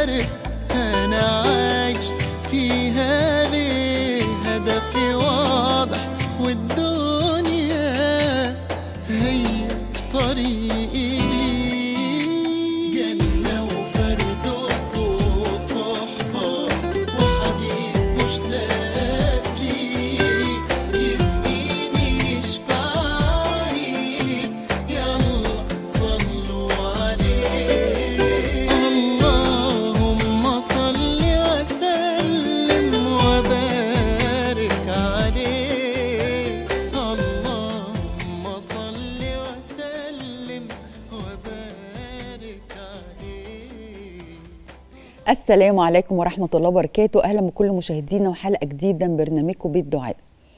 عارف انا عايش فيها ليه هدفي واضح والدنيا هي طريقي ليه جنة وفردوس وصحبة وحبيب مشتاق ليه يسقيني يشفعني يلا صلوا عليه اللهم صل وسلم وبارك عليه اللهم صل وسلم وبارك عليه السلام عليكم ورحمة الله وبركاته أهلا بكل مشاهدينا وحلقة جديدة من برنامجكم بيت دعاء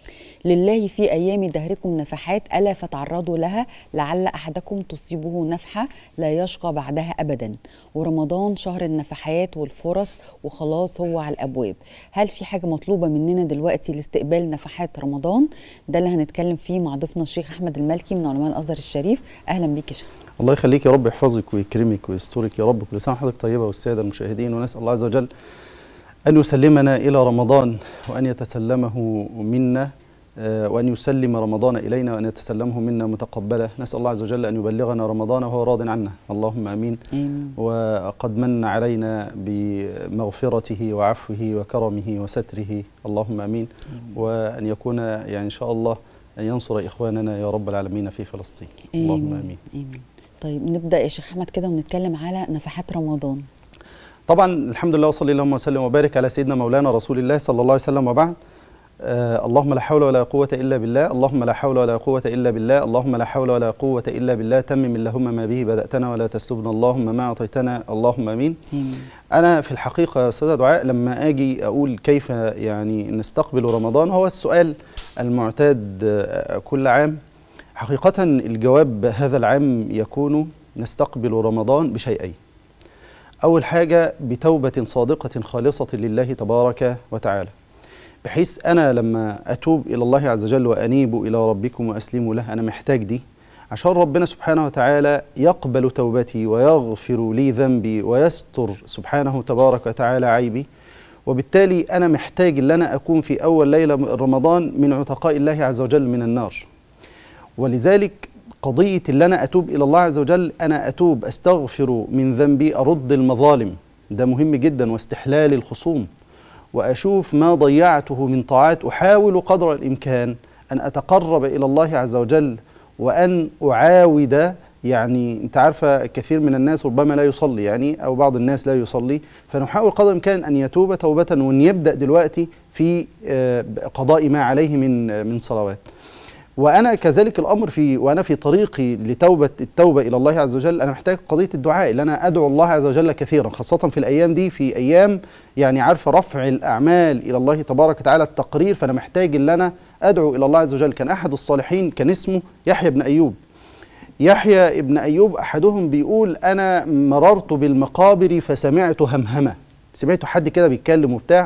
لله في أيام دهركم نفحات ألا فتعرضوا لها لعل أحدكم تصيبه نفحة لا يشقى بعدها أبدا ورمضان شهر النفحات والفرص وخلاص هو على الأبواب هل في حاجة مطلوبة مننا دلوقتي لاستقبال نفحات رمضان ده اللي هنتكلم فيه مع ضيفنا الشيخ أحمد المالكي من علماء الأزهر الشريف أهلا بيك يا شيخ الله يخليك يا رب يحفظك ويكرمك ويسترك يا رب كل سنه وحضرتك طيبه والساده المشاهدين ونسال الله عز وجل ان يسلمنا الى رمضان وان يتسلمه منا آه، وان يسلم رمضان الينا وان يتسلمه منا متقبلا نسال الله عز وجل ان يبلغنا رمضان وهو راض عنا اللهم امين آمين وقد من علينا بمغفرته وعفوه وكرمه وستره اللهم امين وان يكون يعني ان شاء الله ان ينصر اخواننا يا رب العالمين في فلسطين اللهم امين آمين طيب نبدأ يا شيخ أحمد كده ونتكلم على نفحات رمضان طبعا الحمد لله وصلي اللهم وسلم وبارك على سيدنا مولانا رسول الله صلى الله عليه وسلم وبعد آه اللهم لا حول ولا قوة إلا بالله اللهم لا حول ولا قوة إلا بالله اللهم لا حول ولا قوة إلا بالله تمم اللهم ما به بدأتنا ولا تسلبنا اللهم ما أعطيتنا اللهم أمين آمين أنا في الحقيقة يا أستاذ دعاء لما أجي أقول كيف يعني نستقبل رمضان هو السؤال المعتاد آه، كل عام حقيقة الجواب هذا العام يكون نستقبل رمضان بشيئين أول حاجة بتوبة صادقة خالصة لله تبارك وتعالى بحيث أنا لما أتوب إلى الله عز وجل وأنيب إلى ربكم وأسلم له أنا محتاج دي عشان ربنا سبحانه وتعالى يقبل توبتي ويغفر لي ذنبي ويستر سبحانه تبارك وتعالى عيبي وبالتالي أنا محتاج أن أنا أكون في أول ليلة من رمضان من عتقاء الله عز وجل من النار ولذلك قضية اللي أنا أتوب إلى الله عز وجل أنا أتوب أستغفر من ذنبي أرد المظالم ده مهم جدا واستحلال الخصوم وأشوف ما ضيعته من طاعات أحاول قدر الإمكان أن أتقرب إلى الله عز وجل وأن أعاود يعني أنت عارفة كثير من الناس ربما لا يصلي يعني أو بعض الناس لا يصلي فنحاول قدر الإمكان أن يتوب توبة وأن يبدأ دلوقتي في آه، قضاء ما عليه من من صلوات وانا كذلك الامر في وانا في طريقي لتوبه التوبه الى الله عز وجل انا محتاج قضيه الدعاء اللي انا ادعو الله عز وجل كثيرا خاصه في الايام دي في ايام يعني عارفه رفع الاعمال الى الله تبارك وتعالى التقرير فانا محتاج ان انا ادعو الى الله عز وجل كان احد الصالحين كان اسمه يحيى بن ايوب يحيى ابن ايوب احدهم بيقول انا مررت بالمقابر فسمعت همهمه سمعت حد كده بيتكلم وبتاع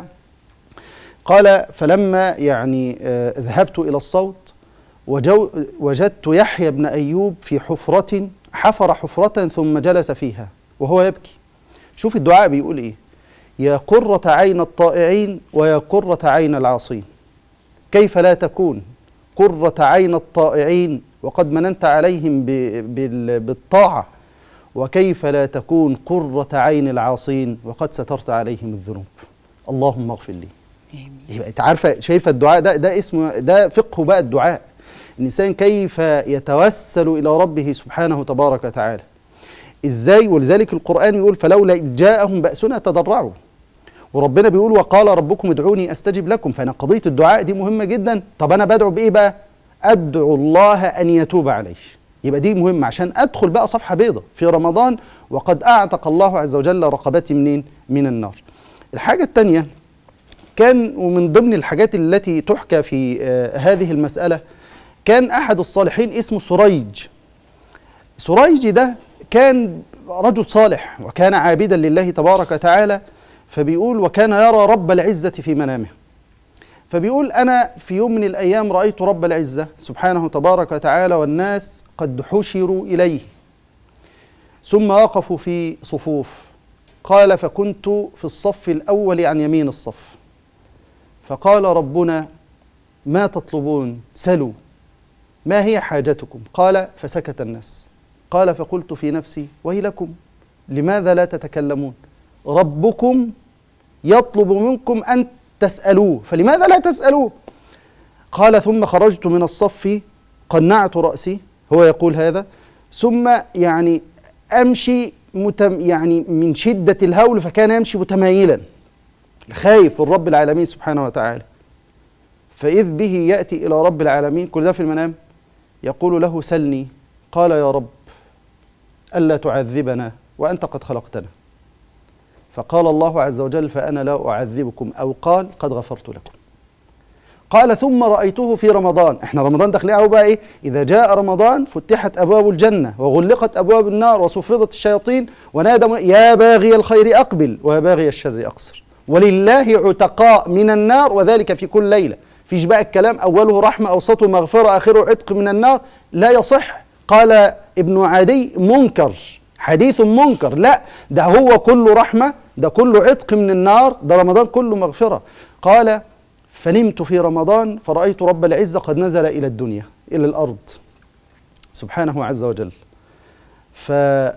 قال فلما يعني آه، ذهبت الى الصوت وجو وجدت يحيى بن أيوب في حفرة حفر حفرة ثم جلس فيها وهو يبكي شوف الدعاء بيقول إيه يا قرة عين الطائعين ويا قرة عين العاصين كيف لا تكون قرة عين الطائعين وقد مننت عليهم ب- بال- بالطاعة وكيف لا تكون قرة عين العاصين وقد سترت عليهم الذنوب اللهم اغفر لي آمين يبقى انت عارفه شايفه الدعاء ده ده اسمه ده فقه بقى الدعاء الانسان كيف يتوسل الى ربه سبحانه تبارك وتعالى ازاي ولذلك القران يقول فلولا إذ جاءهم باسنا تضرعوا وربنا بيقول وقال ربكم ادعوني استجب لكم فانا قضيه الدعاء دي مهمه جدا طب انا بدعو بايه بقى ادعو الله ان يتوب علي يبقى دي مهمه عشان ادخل بقى صفحه بيضة في رمضان وقد اعتق الله عز وجل رقبتي منين من النار الحاجه الثانيه كان ومن ضمن الحاجات التي تحكى في آه، هذه المسألة كان أحد الصالحين اسمه سريج سريج ده كان رجل صالح وكان عابدا لله تبارك وتعالى فبيقول وكان يرى رب العزة في منامه فبيقول أنا في يوم من الأيام رأيت رب العزة سبحانه تبارك وتعالى والناس قد حشروا إليه ثم وقفوا في صفوف قال فكنت في الصف الأول عن يمين الصف فقال ربنا ما تطلبون سلوا ما هي حاجتكم قال فسكت الناس قال فقلت في نفسي ويلكم لماذا لا تتكلمون ربكم يطلب منكم أن تسألوه فلماذا لا تسألوه قال ثم خرجت من الصف قنعت رأسي هو يقول هذا ثم يعني أمشي متم يعني من شدة الهول فكان يمشي متمايلا خايف من رب العالمين سبحانه وتعالى فإذ به يأتي إلى رب العالمين كل ده في المنام يقول له سلني قال يا رب ألا تعذبنا وأنت قد خلقتنا فقال الله عز وجل فأنا لا أعذبكم أو قال قد غفرت لكم قال ثم رأيته في رمضان احنا رمضان داخلين اهو بقى ايه اذا جاء رمضان فتحت ابواب الجنة وغلقت ابواب النار وصفدت الشياطين ونادى من- يا باغي الخير اقبل ويا باغي الشر اقصر ولله عتقاء من النار وذلك في كل ليلة فيش بقى الكلام اوله رحمة اوسطه مغفرة اخره عتق من النار لا يصح قال ابن عدي منكر حديث منكر لا ده هو كله رحمة ده كله عتق من النار ده رمضان كله مغفرة قال فنمت في رمضان فرأيت رب العزة قد نزل إلى الدنيا إلى الأرض سبحانه عز وجل ف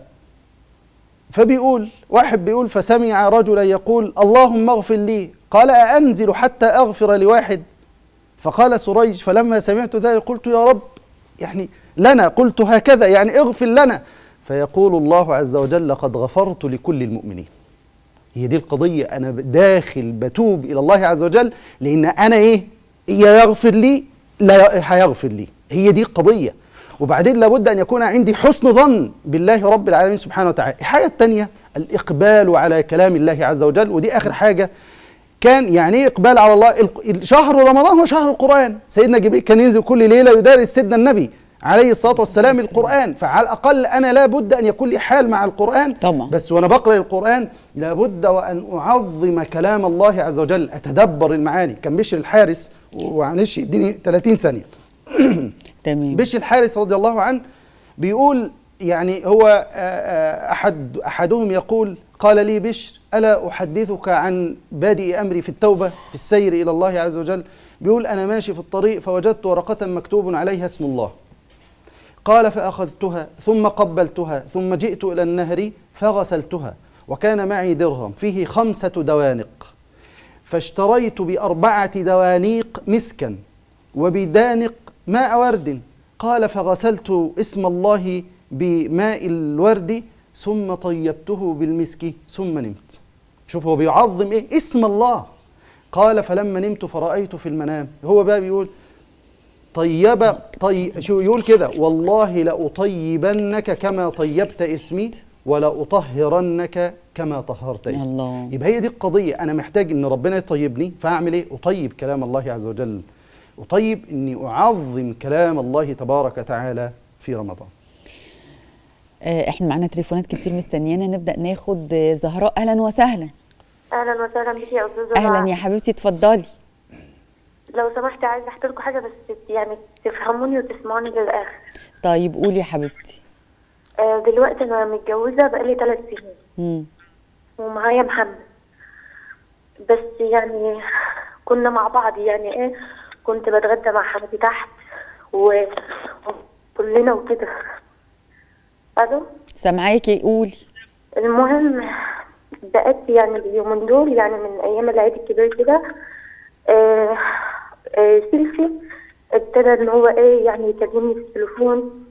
فبيقول واحد بيقول فسمع رجلا يقول اللهم اغفر لي قال أأنزل حتى أغفر لواحد فقال سريج فلما سمعت ذلك قلت يا رب يعني لنا قلت هكذا يعني اغفر لنا فيقول الله عز وجل قد غفرت لكل المؤمنين هي دي القضية أنا داخل بتوب إلى الله عز وجل لأن أنا إيه؟ يا يغفر لي لا هيغفر لي هي دي القضية وبعدين لابد أن يكون عندي حسن ظن بالله رب العالمين سبحانه وتعالى الحاجة الثانية الإقبال على كلام الله عز وجل ودي آخر حاجة كان يعني ايه اقبال على الله ال- شهر رمضان هو شهر القران سيدنا جبريل كان ينزل كل ليله يدارس سيدنا النبي عليه الصلاه والسلام القران فعلى الاقل انا لابد ان يكون لي حال مع القران طبعا. بس وانا بقرا القران لابد وان اعظم كلام الله عز وجل اتدبر المعاني كان بشر الحارس ومعلش اديني 30 ثانيه تمام بشر الحارس رضي الله عنه بيقول يعني هو آه، آه، أحد أحدهم يقول قال لي بشر ألا أحدثك عن بادئ أمري في التوبة في السير إلى الله عز وجل بيقول أنا ماشي في الطريق فوجدت ورقة مكتوب عليها اسم الله قال فأخذتها ثم قبلتها ثم جئت إلى النهر فغسلتها وكان معي درهم فيه خمسة دوانق فاشتريت بأربعة دوانيق مسكا وبدانق ماء ورد قال فغسلت اسم الله بماء الورد ثم طيبته بالمسك ثم نمت شوف هو بيعظم ايه اسم الله قال فلما نمت فرأيت في المنام هو بقى بيقول طيب طي شو يقول كده والله لأطيبنك كما طيبت اسمي ولأطهرنك كما طهرت اسمي الله. يبقى هي دي القضية أنا محتاج إن ربنا يطيبني فأعمل إيه؟ أطيب كلام الله عز وجل أطيب إني أعظم كلام الله تبارك وتعالى في رمضان آه، احنا معانا تليفونات كتير مستنيانا نبدا ناخد آه، زهراء اهلا وسهلا اهلا وسهلا بك يا استاذه اهلا دعاء. يا حبيبتي اتفضلي لو سمحتي عايزه احكي لكم حاجه بس يعني تفهموني وتسمعوني للاخر طيب قولي يا حبيبتي آه دلوقتي انا متجوزه بقالي ثلاث سنين مم. ومعايا محمد بس يعني كنا مع بعض يعني ايه كنت بتغدى مع حماتي تحت و- وكلنا وكده الو سامعاكي قولي المهم بقيت يعني اليومين دول يعني من ايام العيد الكبير كده آه آه سيلفي ابتدى ان هو ايه يعني يكلمني في التليفون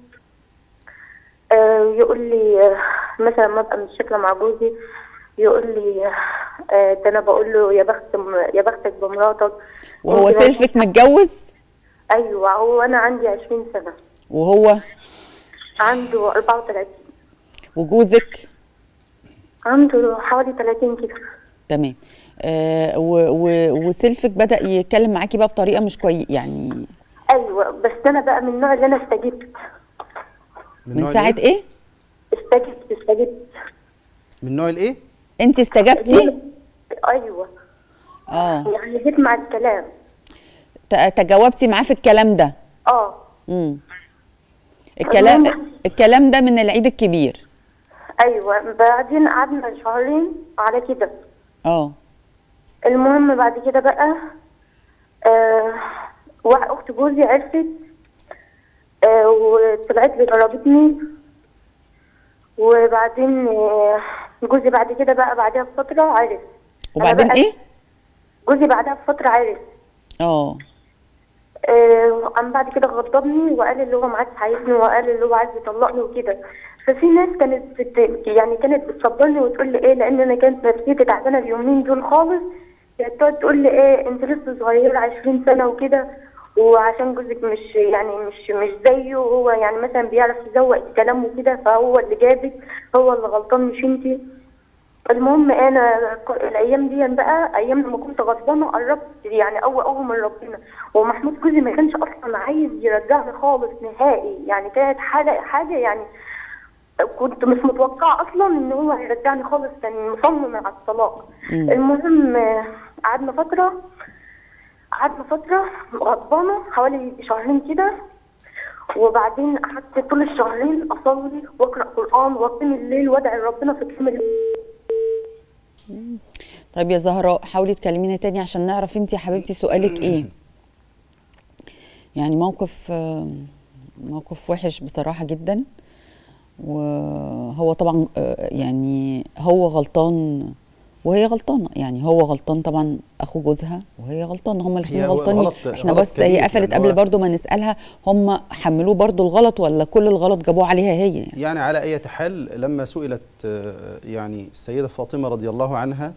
آه يقول لي آه مثلا ما ابقى متشكله مع جوزي يقول لي آه ده انا بقول له يا بخت يا بختك بمراتك وهو ممكن سيلفك متجوز ايوه هو انا عندي 20 سنه وهو عنده 34 وجوزك عنده حوالي 30 كده تمام آه و و وسيلفك بدا يتكلم معاكي بقى بطريقه مش كويس يعني ايوه بس انا بقى من النوع اللي انا استجبت من نوع ساعه الإيه؟ ايه استجبت استجبت من نوع الإيه؟ انت استجبتي ايوه اه يعني جيت مع الكلام ت- تجاوبتي معاه في الكلام ده اه امم الكلام المهم- الكلام ده من العيد الكبير ايوه بعدين قعدنا شهرين على كده اه المهم بعد كده بقى آه واحد اخت جوزي عرفت آه وطلعت لي ضربتني وبعدين آه جوزي بعد كده بقى بعدها بفتره عرف أنا وبعدين بقى- ايه جوزي بعدها بفتره عرف اه آه، قام بعد كده غضبني وقال اللي هو ما عادش عايزني وقال اللي هو عايز يطلقني وكده ففي ناس كانت بت... يعني كانت بتصبرني وتقول لي ايه لان انا كانت نفسيتي تعبانه اليومين دول خالص كانت تقعد تقول لي ايه انت لسه صغيره 20 سنه وكده وعشان جوزك مش يعني مش مش زيه هو يعني مثلا بيعرف يزوق كلامه كده فهو اللي جابك هو اللي غلطان مش انتي المهم انا ك- الايام دي بقى ايام لما كنت غضبانه قربت يعني قوي قوي من ربنا ومحمود جوزي ما كانش اصلا عايز يرجعني خالص نهائي يعني كانت حاجه حاجه يعني كنت مش متوقعه اصلا ان هو هيرجعني خالص كان مصمم على الطلاق المهم آه، قعدنا فتره قعدنا فتره غضبانه حوالي شهرين كده وبعدين قعدت طول الشهرين اصلي واقرا قران واقيم الليل وادعي ربنا في قيام الليل طيب يا زهراء حاولي تكلمينا تاني عشان نعرف انت يا حبيبتي سؤالك ايه يعني موقف آه، موقف وحش بصراحة جدا وهو طبعا آه، يعني هو غلطان وهي غلطانة يعني هو غلطان طبعا اخو جوزها وهي غلطانة هما الاثنين هي هو غلطانين الغلط- احنا غلط بس كبير، هي قفلت يعني قبل هو- برضو ما نسألها هم حملوه برضو الغلط ولا كل الغلط جابوه عليها هي يعني يعني على أي حال لما سئلت آه، يعني السيدة فاطمة رضي الله عنها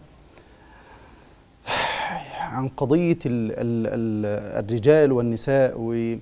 عن قضية ال ال ال الرجال والنساء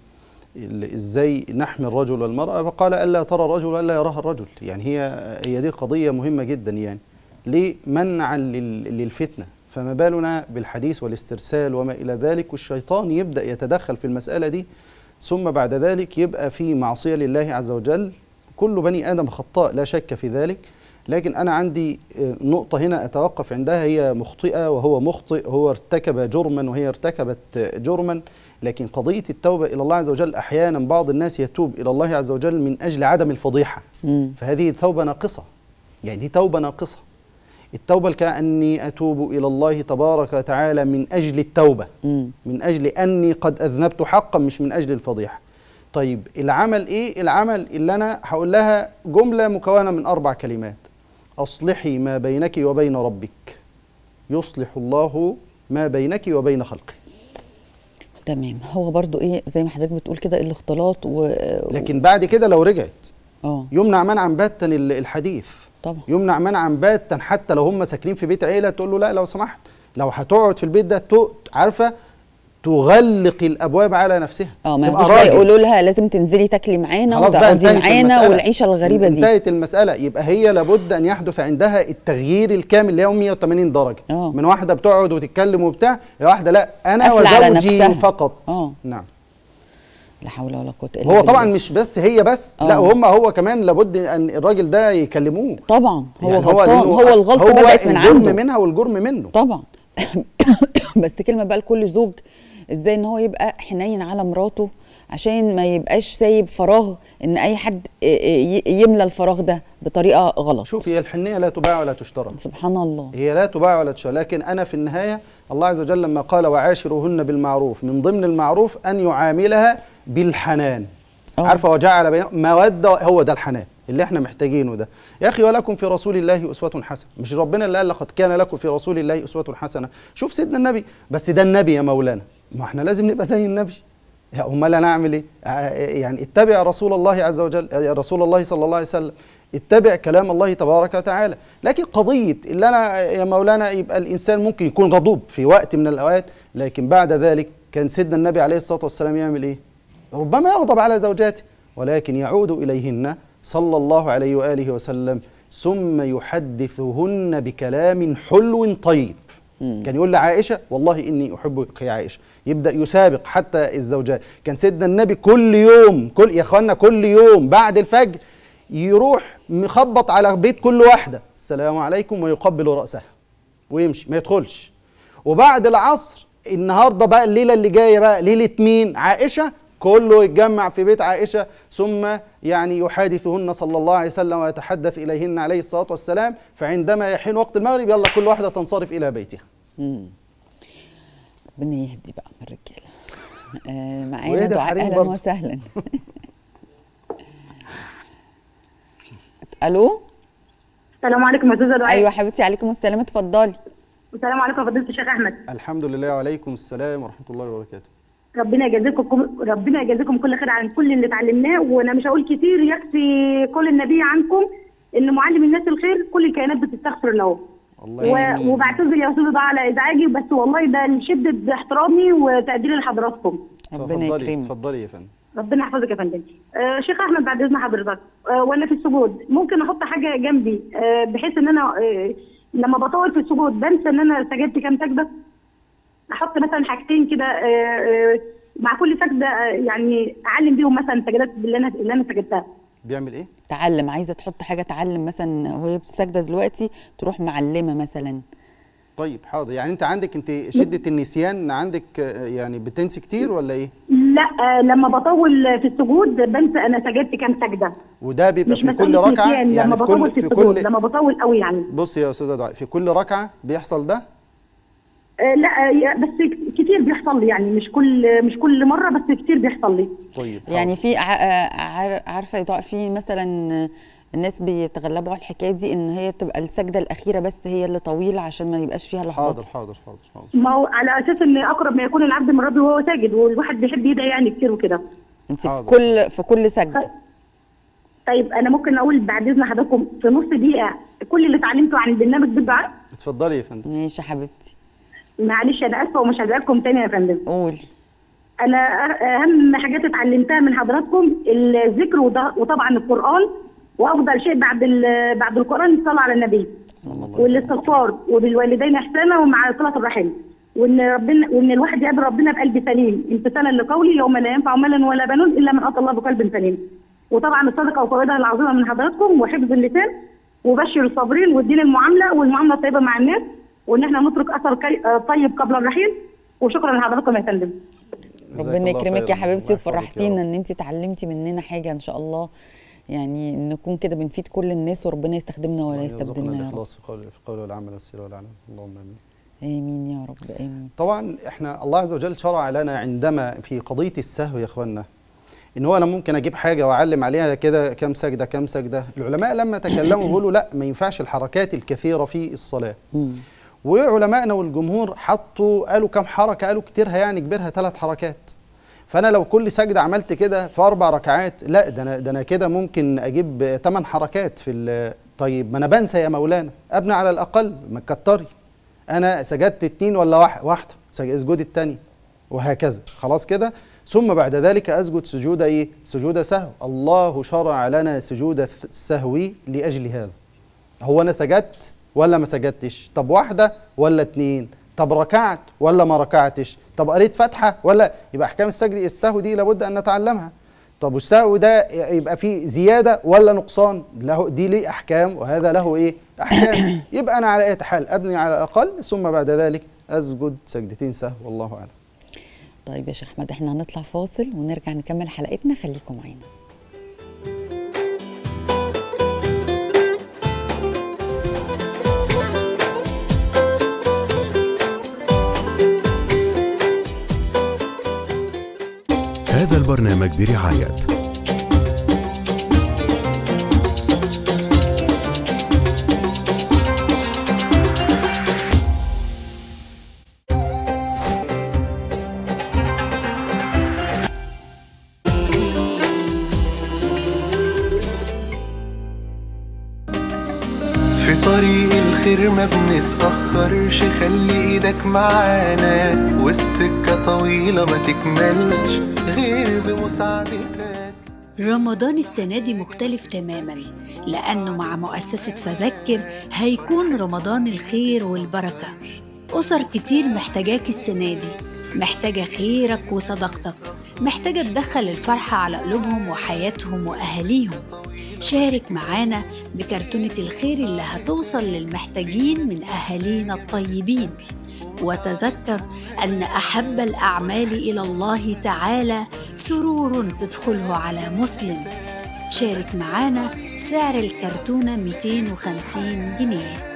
وإزاي نحمي الرجل والمرأة فقال ألا ترى الرجل وألا يراها الرجل يعني هي هي دي قضية مهمة جدا يعني ليه منعا لل- للفتنة فما بالنا بالحديث والاسترسال وما إلى ذلك والشيطان يبدأ يتدخل في المسألة دي ثم بعد ذلك يبقى في معصية لله عز وجل كل بني آدم خطاء لا شك في ذلك لكن أنا عندي آه، نقطة هنا أتوقف عندها هي مخطئة وهو مخطئ هو ارتكب جرما وهي ارتكبت آه، جرما لكن قضية التوبة إلى الله عز وجل أحيانا بعض الناس يتوب إلى الله عز وجل من أجل عدم الفضيحة مم. فهذه توبة ناقصة يعني دي توبة ناقصة التوبة كأني أتوب إلى الله تبارك وتعالى من أجل التوبة مم. من أجل أني قد أذنبت حقا مش من أجل الفضيحة طيب العمل إيه؟ العمل اللي أنا هقول لها جملة مكونة من أربع كلمات أصلحي ما بينك وبين ربك يصلح الله ما بينك وبين خلقه تمام هو برضو ايه زي ما حضرتك بتقول كده الاختلاط و لكن بعد كده لو رجعت اه يمنع منعا باتا ال- الحديث طبعا يمنع منعا باتا حتى لو هم ساكنين في بيت عيله تقول له لا لو سمحت لو هتقعد في البيت ده تو- عارفه تغلق الابواب على نفسها اه ما تبقى يجوش بقى راجل. يقولوا لها لازم تنزلي تاكلي معانا خلاص بقى وتقعدي انتهت معانا المسألة. والعيشه الغريبه دي انتهت المسألة يبقى هي لابد أن يحدث عندها التغيير الكامل اللي هو 180 درجة اه. من واحدة بتقعد وتتكلم وبتاع لواحدة لا أنا قافلة على وزوجي نفسها. فقط اه. نعم لا حول ولا قوه الا هو بالله طبعا مش بس هي بس لا اه. وهم هو كمان لابد أن الراجل ده يكلموه طبعا هو يعني غلطان لأنه هو الغلطه هو بدات من الجرم عنده منها والجرم منه طبعا بس كلمه بقى لكل زوج ازاي ان هو يبقى حنين على مراته عشان ما يبقاش سايب فراغ ان اي حد ي- ي- يملى الفراغ ده بطريقه غلط شوف هي الحنية لا تباع ولا تشترى سبحان الله هي لا تباع ولا تشترى لكن أنا في النهاية الله عز وجل لما قال وعاشروهن بالمعروف من ضمن المعروف أن يعاملها بالحنان اه. عارفة وجعل بينهم مودة هو ده الحنان اللي احنا محتاجينه ده يا أخي ولكم في رسول الله أسوة حسنة مش ربنا اللي قال لقد كان لكم في رسول الله أسوة حسنة شوف سيدنا النبي بس ده النبي يا مولانا ما احنا لازم نبقى زي النبي يا امال انا اعمل ايه ع- يعني اتبع رسول الله عز وجل يا رسول الله صلى الله عليه وسلم اتبع كلام الله تبارك وتعالى لكن قضيه اللي انا يا مولانا يبقى الانسان ممكن يكون غضوب في وقت من الاوقات لكن بعد ذلك كان سيدنا النبي عليه الصلاه والسلام يعمل ايه ربما يغضب على زوجاته ولكن يعود اليهن صلى الله عليه واله وسلم ثم يحدثهن بكلام حلو طيب كان يقول لعائشه والله اني احبك يا عائشه يبدا يسابق حتى الزوجات كان سيدنا النبي كل يوم كل يا اخوانا كل يوم بعد الفجر يروح مخبط على بيت كل واحده السلام عليكم ويقبل راسها ويمشي ما يدخلش وبعد العصر النهارده بقى الليله اللي جايه بقى ليله مين عائشه كله يتجمع في بيت عائشه ثم يعني يحادثهن صلى الله عليه وسلم ويتحدث اليهن عليه الصلاه والسلام فعندما يحين وقت المغرب يلا كل واحده تنصرف الى بيتها ربنا يهدي بقى من الرجاله آه معانا ويهدي دعاء الحريم اهلا برضه. وسهلا الو السلام عليكم يا استاذه دعاء ايوه حبيبتي عليكم السلام اتفضلي السلام عليكم يا فضيله الشيخ احمد الحمد لله وعليكم السلام ورحمه الله وبركاته ربنا يجازيكم ربنا يجازيكم كل خير عن كل اللي اتعلمناه وانا مش هقول كتير يكفي قول النبي عنكم ان معلم الناس الخير كل الكائنات بتستغفر له الله و... يهديك. وبعتذر يا استاذ دعاء على ازعاجي بس والله ده لشده احترامي وتقديري لحضراتكم ربنا اتفضلي يكرمك اتفضلي يا فندم ربنا يحفظك يا فندم آه شيخ احمد بعد اذن حضرتك آه وانا في السجود ممكن احط حاجه جنبي آه بحيث ان انا آه لما بطول في السجود بنسى ان انا سجدت كام سجده احط مثلا حاجتين كده آه آه مع كل سجده آه يعني اعلم بيهم مثلا سجدات اللي انا اللي انا سجدتها بيعمل ايه تعلم عايزه تحط حاجه تعلم مثلا وهي ساجده دلوقتي تروح معلمه مثلا طيب حاضر يعني انت عندك انت شده النسيان عندك آه، يعني بتنسي كتير ولا ايه لا آه لما بطول في السجود بنسى انا سجدت كام سجده وده بيبقى مش في كل مسألة ركعه نسيان، يعني لما في بطول كل في في السجود كل لما بطول قوي يعني بص يا استاذه دعاء في كل ركعه بيحصل ده آه، لا آه، بس كتير بيحصل لي يعني مش كل مش كل مره بس كتير بيحصل لي طيب يعني حاضر. في ع- ع- عارفه يا دعاء في مثلا الناس بيتغلبوا على الحكايه دي ان هي تبقى السجده الاخيره بس هي اللي طويله عشان ما يبقاش فيها حاضر لخبطه حاضر حاضر حاضر ما هو على اساس ان اقرب ما يكون العبد من ربه وهو ساجد والواحد بيحب يدعي يعني كتير وكده انت في حاضر. كل في كل سجده طيب انا ممكن اقول بعد اذن حضراتكم في نص دقيقه كل اللي اتعلمته عن البرنامج بالدعاء اتفضلي يا فندم ماشي يا حبيبتي معلش انا اسفه ومش هزعجكم تاني يا فندم قولي انا أ- اهم حاجات اتعلمتها من حضراتكم الذكر وده- وطبعا القران وافضل شيء بعد ال- بعد القران الصلاه على النبي صلى الله عليه وسلم والاستغفار وبالوالدين احسانا ومع صله الرحم وان ربنا وان الواحد يقابل ربنا بقلب سليم امتثالا لقوله يوم لا ينفع مال ولا بنون الا من اتى الله بقلب سليم وطبعا الصدقه وفوائدها العظيمه من حضراتكم وحفظ اللسان وبشر الصابرين والدين المعامله والمعامله الطيبه مع الناس وان احنا نترك اثر كي... آه، طيب قبل الرحيل وشكرا لحضراتكم يا فندم جزاك ربنا الله يكرمك خيراً. يا حبيبتي الله يحفظك يا وفرحتينا رب. ان انت اتعلمتي مننا حاجه ان شاء الله يعني نكون كده بنفيد كل الناس وربنا يستخدمنا ولا الله يرزقنا يستبدلنا يا رب الاخلاص في قول في القول والعمل والسر والعلم اللهم امين امين يا رب امين طبعا احنا الله عز وجل شرع لنا عندما في قضيه السهو يا اخوانا ان هو انا ممكن اجيب حاجه واعلم عليها كده كام سجده كام سجده العلماء لما تكلموا بيقولوا لا ما ينفعش الحركات الكثيره في الصلاه مم. وعلمائنا والجمهور حطوا قالوا كم حركه قالوا كتيرها يعني كبيرها ثلاث حركات فانا لو كل سجده عملت كده في اربع ركعات لا ده انا ده انا كده ممكن اجيب ثمان حركات في ال- طيب ما انا بنسى يا مولانا ابني على الاقل ما تكتري انا سجدت اتنين ولا واحد واحده سج- اسجد التاني وهكذا خلاص كده ثم بعد ذلك اسجد سجود ايه سجود سهو الله شرع لنا سجود السهو لاجل هذا هو انا سجدت ولا ما سجدتش طب واحده ولا اتنين طب ركعت ولا ما ركعتش طب قريت فاتحه ولا يبقى احكام السجد السهو دي لابد ان نتعلمها طب والسهو ده يبقى فيه زياده ولا نقصان له دي ليه احكام وهذا له ايه احكام يبقى انا على اي حال ابني على الاقل ثم بعد ذلك اسجد سجدتين سهو والله اعلم طيب يا شيخ احمد احنا هنطلع فاصل ونرجع نكمل حلقتنا خليكم معانا هذا البرنامج برعاية في طريق الخير ما بنتأخرش خلي ايدك معانا والسكة طويلة ما تكملش غير بمساعدتك رمضان السنة دي مختلف تماما لأنه مع مؤسسة فذكر هيكون رمضان الخير والبركة أسر كتير محتاجاك السنة دي محتاجة خيرك وصداقتك محتاجة تدخل الفرحة على قلوبهم وحياتهم وأهاليهم شارك معانا بكرتونة الخير اللي هتوصل للمحتاجين من أهالينا الطيبين وتذكر أن أحب الأعمال إلى الله تعالى سرور تدخله على مسلم شارك معانا سعر الكرتونة 250 جنيه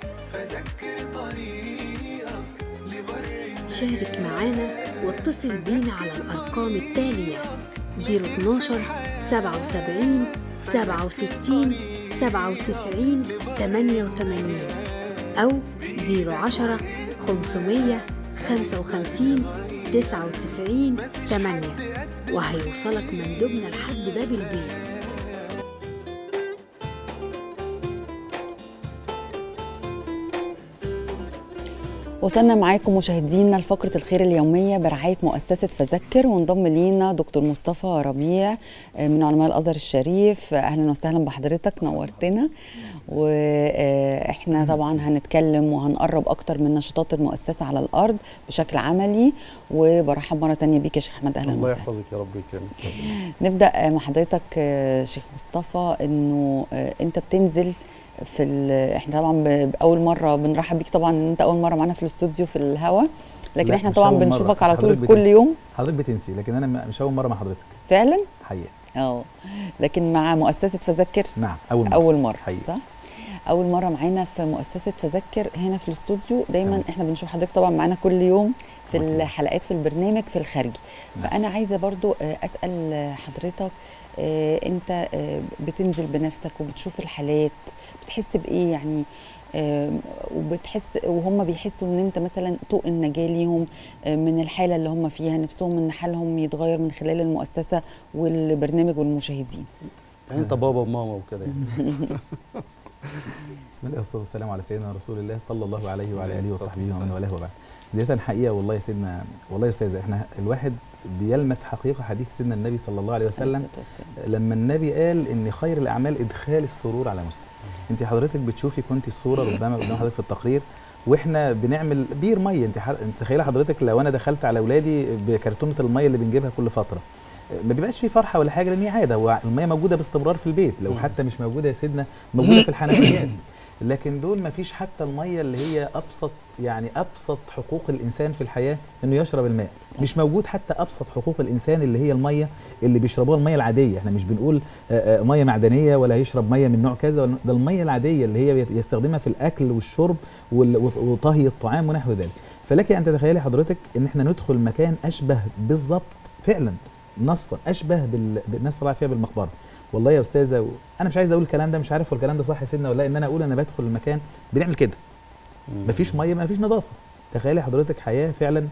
شارك معانا واتصل بينا على الأرقام التالية 012 77 67 97 88 أو 010 500 55 99 8 وهيوصلك مندوبنا لحد باب البيت وصلنا معاكم مشاهدينا لفقرة الخير اليومية برعاية مؤسسة فذكر وانضم لينا دكتور مصطفى ربيع من علماء الأزهر الشريف أهلا وسهلا بحضرتك نورتنا واحنا طبعا هنتكلم وهنقرب اكتر من نشاطات المؤسسة على الأرض بشكل عملي وبرحب مرة تانية بيك يا شيخ أحمد أهلا الله وسهلا يحفظك يا رب يكرمك نبدأ مع حضرتك آه، شيخ مصطفى انه آه، انت بتنزل في ال- احنا طبعا ب- باول مره بنرحب بيك طبعا ان انت اول مره معانا في الاستوديو في الهوا لكن لا، احنا مش طبعا أول مرة. بنشوفك على طول حضرتك كل بتنسي. يوم حضرتك بتنسي لكن انا م- مش اول مره مع حضرتك فعلا حقيقه اه لكن مع مؤسسه فذكر نعم اول مره اول مره حقيقي. صح اول مره معانا في مؤسسه فذكر هنا في الاستوديو دايما تمام. احنا بنشوف حضرتك طبعا معانا كل يوم في أكيد. الحلقات في البرنامج في الخارجي نعم. فانا عايزه برضو آه، اسال حضرتك آه، انت آه، بتنزل بنفسك وبتشوف الحالات بتحس بايه يعني آه، وبتحس وهم بيحسوا ان انت مثلا طوق النجاه ليهم آه، من الحاله اللي هم فيها نفسهم ان حالهم يتغير من خلال المؤسسه والبرنامج والمشاهدين يعني انت بابا وماما وكده يعني بسم الله والصلاه والسلام على سيدنا رسول الله صلى الله عليه وعلى عليه اله الصلاة وصحبه والسلام. ومن والاه وبعد بدايه حقيقه والله يا سيدنا والله يا استاذه احنا الواحد بيلمس حقيقه حديث سيدنا النبي صلى الله عليه وسلم عليه الصلاة والسلام. لما النبي قال ان خير الاعمال ادخال السرور على مسلم انت حضرتك بتشوفي كنت الصوره ربما قدام حضرتك في التقرير واحنا بنعمل بير ميه انت ح... انت تخيلي حضرتك لو انا دخلت على اولادي بكرتونه الميه اللي بنجيبها كل فتره ما بيبقاش في فرحه ولا حاجه لان هي عاده هو الميه موجوده باستمرار في البيت لو مم. حتى مش موجوده يا سيدنا موجوده في الحنفيات لكن دول ما فيش حتى الميه اللي هي ابسط يعني ابسط حقوق الانسان في الحياه انه يشرب الماء مش موجود حتى ابسط حقوق الانسان اللي هي الميه اللي بيشربوها الميه العاديه احنا مش بنقول آه، آه، ميه معدنيه ولا يشرب ميه من نوع كذا ولا- ده الميه العاديه اللي هي بيت- يستخدمها في الاكل والشرب وال- وط- وطهي الطعام ونحو ذلك فلك ان تتخيلي حضرتك ان احنا ندخل مكان اشبه بالظبط فعلا نصا اشبه بال... بالناس طبعا فيها بالمقبره والله يا استاذه و... انا مش عايز اقول الكلام ده مش عارف هو الكلام ده صح يا سيدنا ولا لا ان انا اقول انا بدخل المكان بنعمل كده مفيش ميه مفيش نظافه تخيلي حضرتك حياه فعلا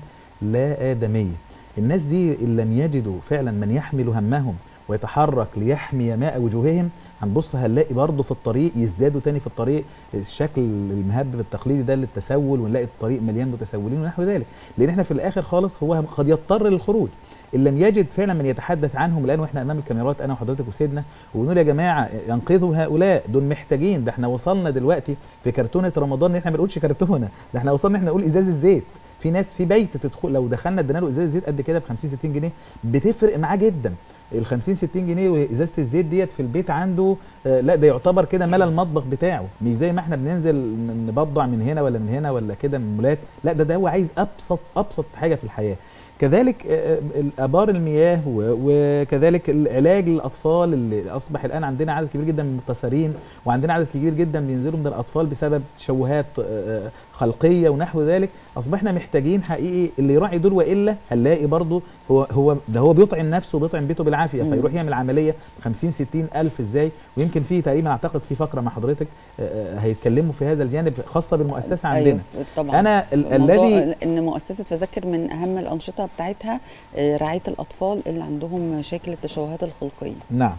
لا ادميه الناس دي ان لم يجدوا فعلا من يحمل همهم ويتحرك ليحمي ماء وجوههم هنبص هنلاقي برضه في الطريق يزدادوا تاني في الطريق الشكل المهبب التقليدي ده للتسول ونلاقي الطريق مليان متسولين ونحو ذلك لان احنا في الاخر خالص هو قد يضطر للخروج ان لم يجد فعلا من يتحدث عنهم الان واحنا امام الكاميرات انا وحضرتك وسيدنا ونقول يا جماعه انقذوا هؤلاء دول محتاجين ده احنا وصلنا دلوقتي في كرتونه رمضان ان احنا ما نقولش كرتونه ده احنا وصلنا ان احنا نقول ازازه زيت في ناس في بيت تدخل لو دخلنا ادينا له ازازه زيت قد كده ب 50 60 جنيه بتفرق معاه جدا ال 50 60 جنيه وازازه الزيت ديت في البيت عنده آه لا ده يعتبر كده ملا المطبخ بتاعه مش زي ما احنا بننزل ن- نبضع من هنا ولا من هنا ولا كده من مولات لا ده ده هو عايز ابسط ابسط حاجه في الحياه كذلك آه، آه، ابار المياه و- وكذلك العلاج للاطفال اللي اصبح الان عندنا عدد كبير جدا من المغتسلين وعندنا عدد كبير جدا بينزلوا من الاطفال بسبب تشوهات آه، آه، خلقيه ونحو ذلك اصبحنا محتاجين حقيقي اللي يراعي دول والا هنلاقي برضه هو هو ده هو بيطعم نفسه وبيطعم بيته بالعافيه مم. فيروح يعمل عمليه 50 60 الف ازاي ويمكن في تقريبا اعتقد في فقره مع حضرتك آه، آه، هيتكلموا في هذا الجانب خاصه بالمؤسسه عندنا أيوة طبعا انا ال- موضوع الذي ان مؤسسه فذكر من اهم الانشطه بتاعتها آه، رعايه الاطفال اللي عندهم مشاكل التشوهات الخلقيه نعم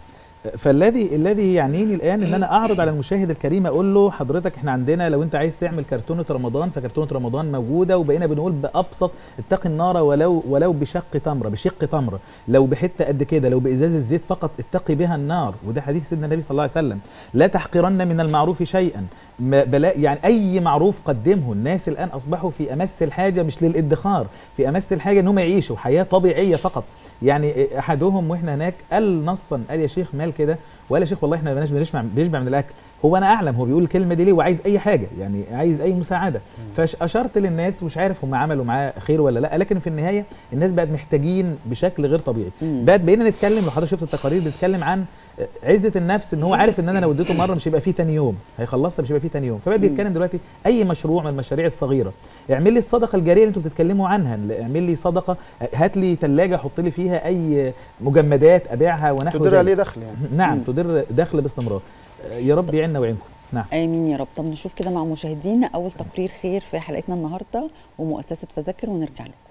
فالذي الذي يعنيني الان ان انا اعرض على المشاهد الكريم اقول له حضرتك احنا عندنا لو انت عايز تعمل كرتونه رمضان فكرتونه رمضان موجوده وبقينا بنقول بابسط اتقي النار ولو ولو بشق تمره بشق تمره لو بحته قد كده لو بازازه زيت فقط اتقي بها النار وده حديث سيدنا النبي صلى الله عليه وسلم لا تحقرن من المعروف شيئا ما بلا يعني اي معروف قدمه الناس الان اصبحوا في امس الحاجه مش للادخار في امس الحاجه انهم يعيشوا حياه طبيعيه فقط يعني احدهم واحنا هناك قال نصا قال يا شيخ مال كده وقال يا شيخ والله احنا ما بناش بنشبع بنشبع من الاكل هو انا اعلم هو بيقول الكلمه دي ليه وعايز اي حاجه يعني عايز اي مساعده فاشرت للناس مش عارف هم عملوا معاه خير ولا لا لكن في النهايه الناس بقت محتاجين بشكل غير طبيعي بقت بقينا نتكلم لو حضرتك شفت التقارير بتتكلم عن عزه النفس ان هو عارف ان انا لو اديته مره مش هيبقى فيه تاني يوم هيخلصها مش هيبقى فيه تاني يوم فبقى بيتكلم دلوقتي اي مشروع من المشاريع الصغيره اعمل لي الصدقه الجاريه اللي انتوا بتتكلموا عنها اعمل لي صدقه هات لي ثلاجه حط لي فيها اي مجمدات ابيعها ونحو تدر ذلك. عليه دخل يعني نعم تدر دخل باستمرار آه، يا رب يعيننا ويعينكم نعم امين يا رب طب نشوف كده مع مشاهدينا اول تقرير خير في حلقتنا النهارده ومؤسسه فذاكر ونرجع لكم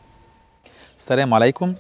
السلام عليكم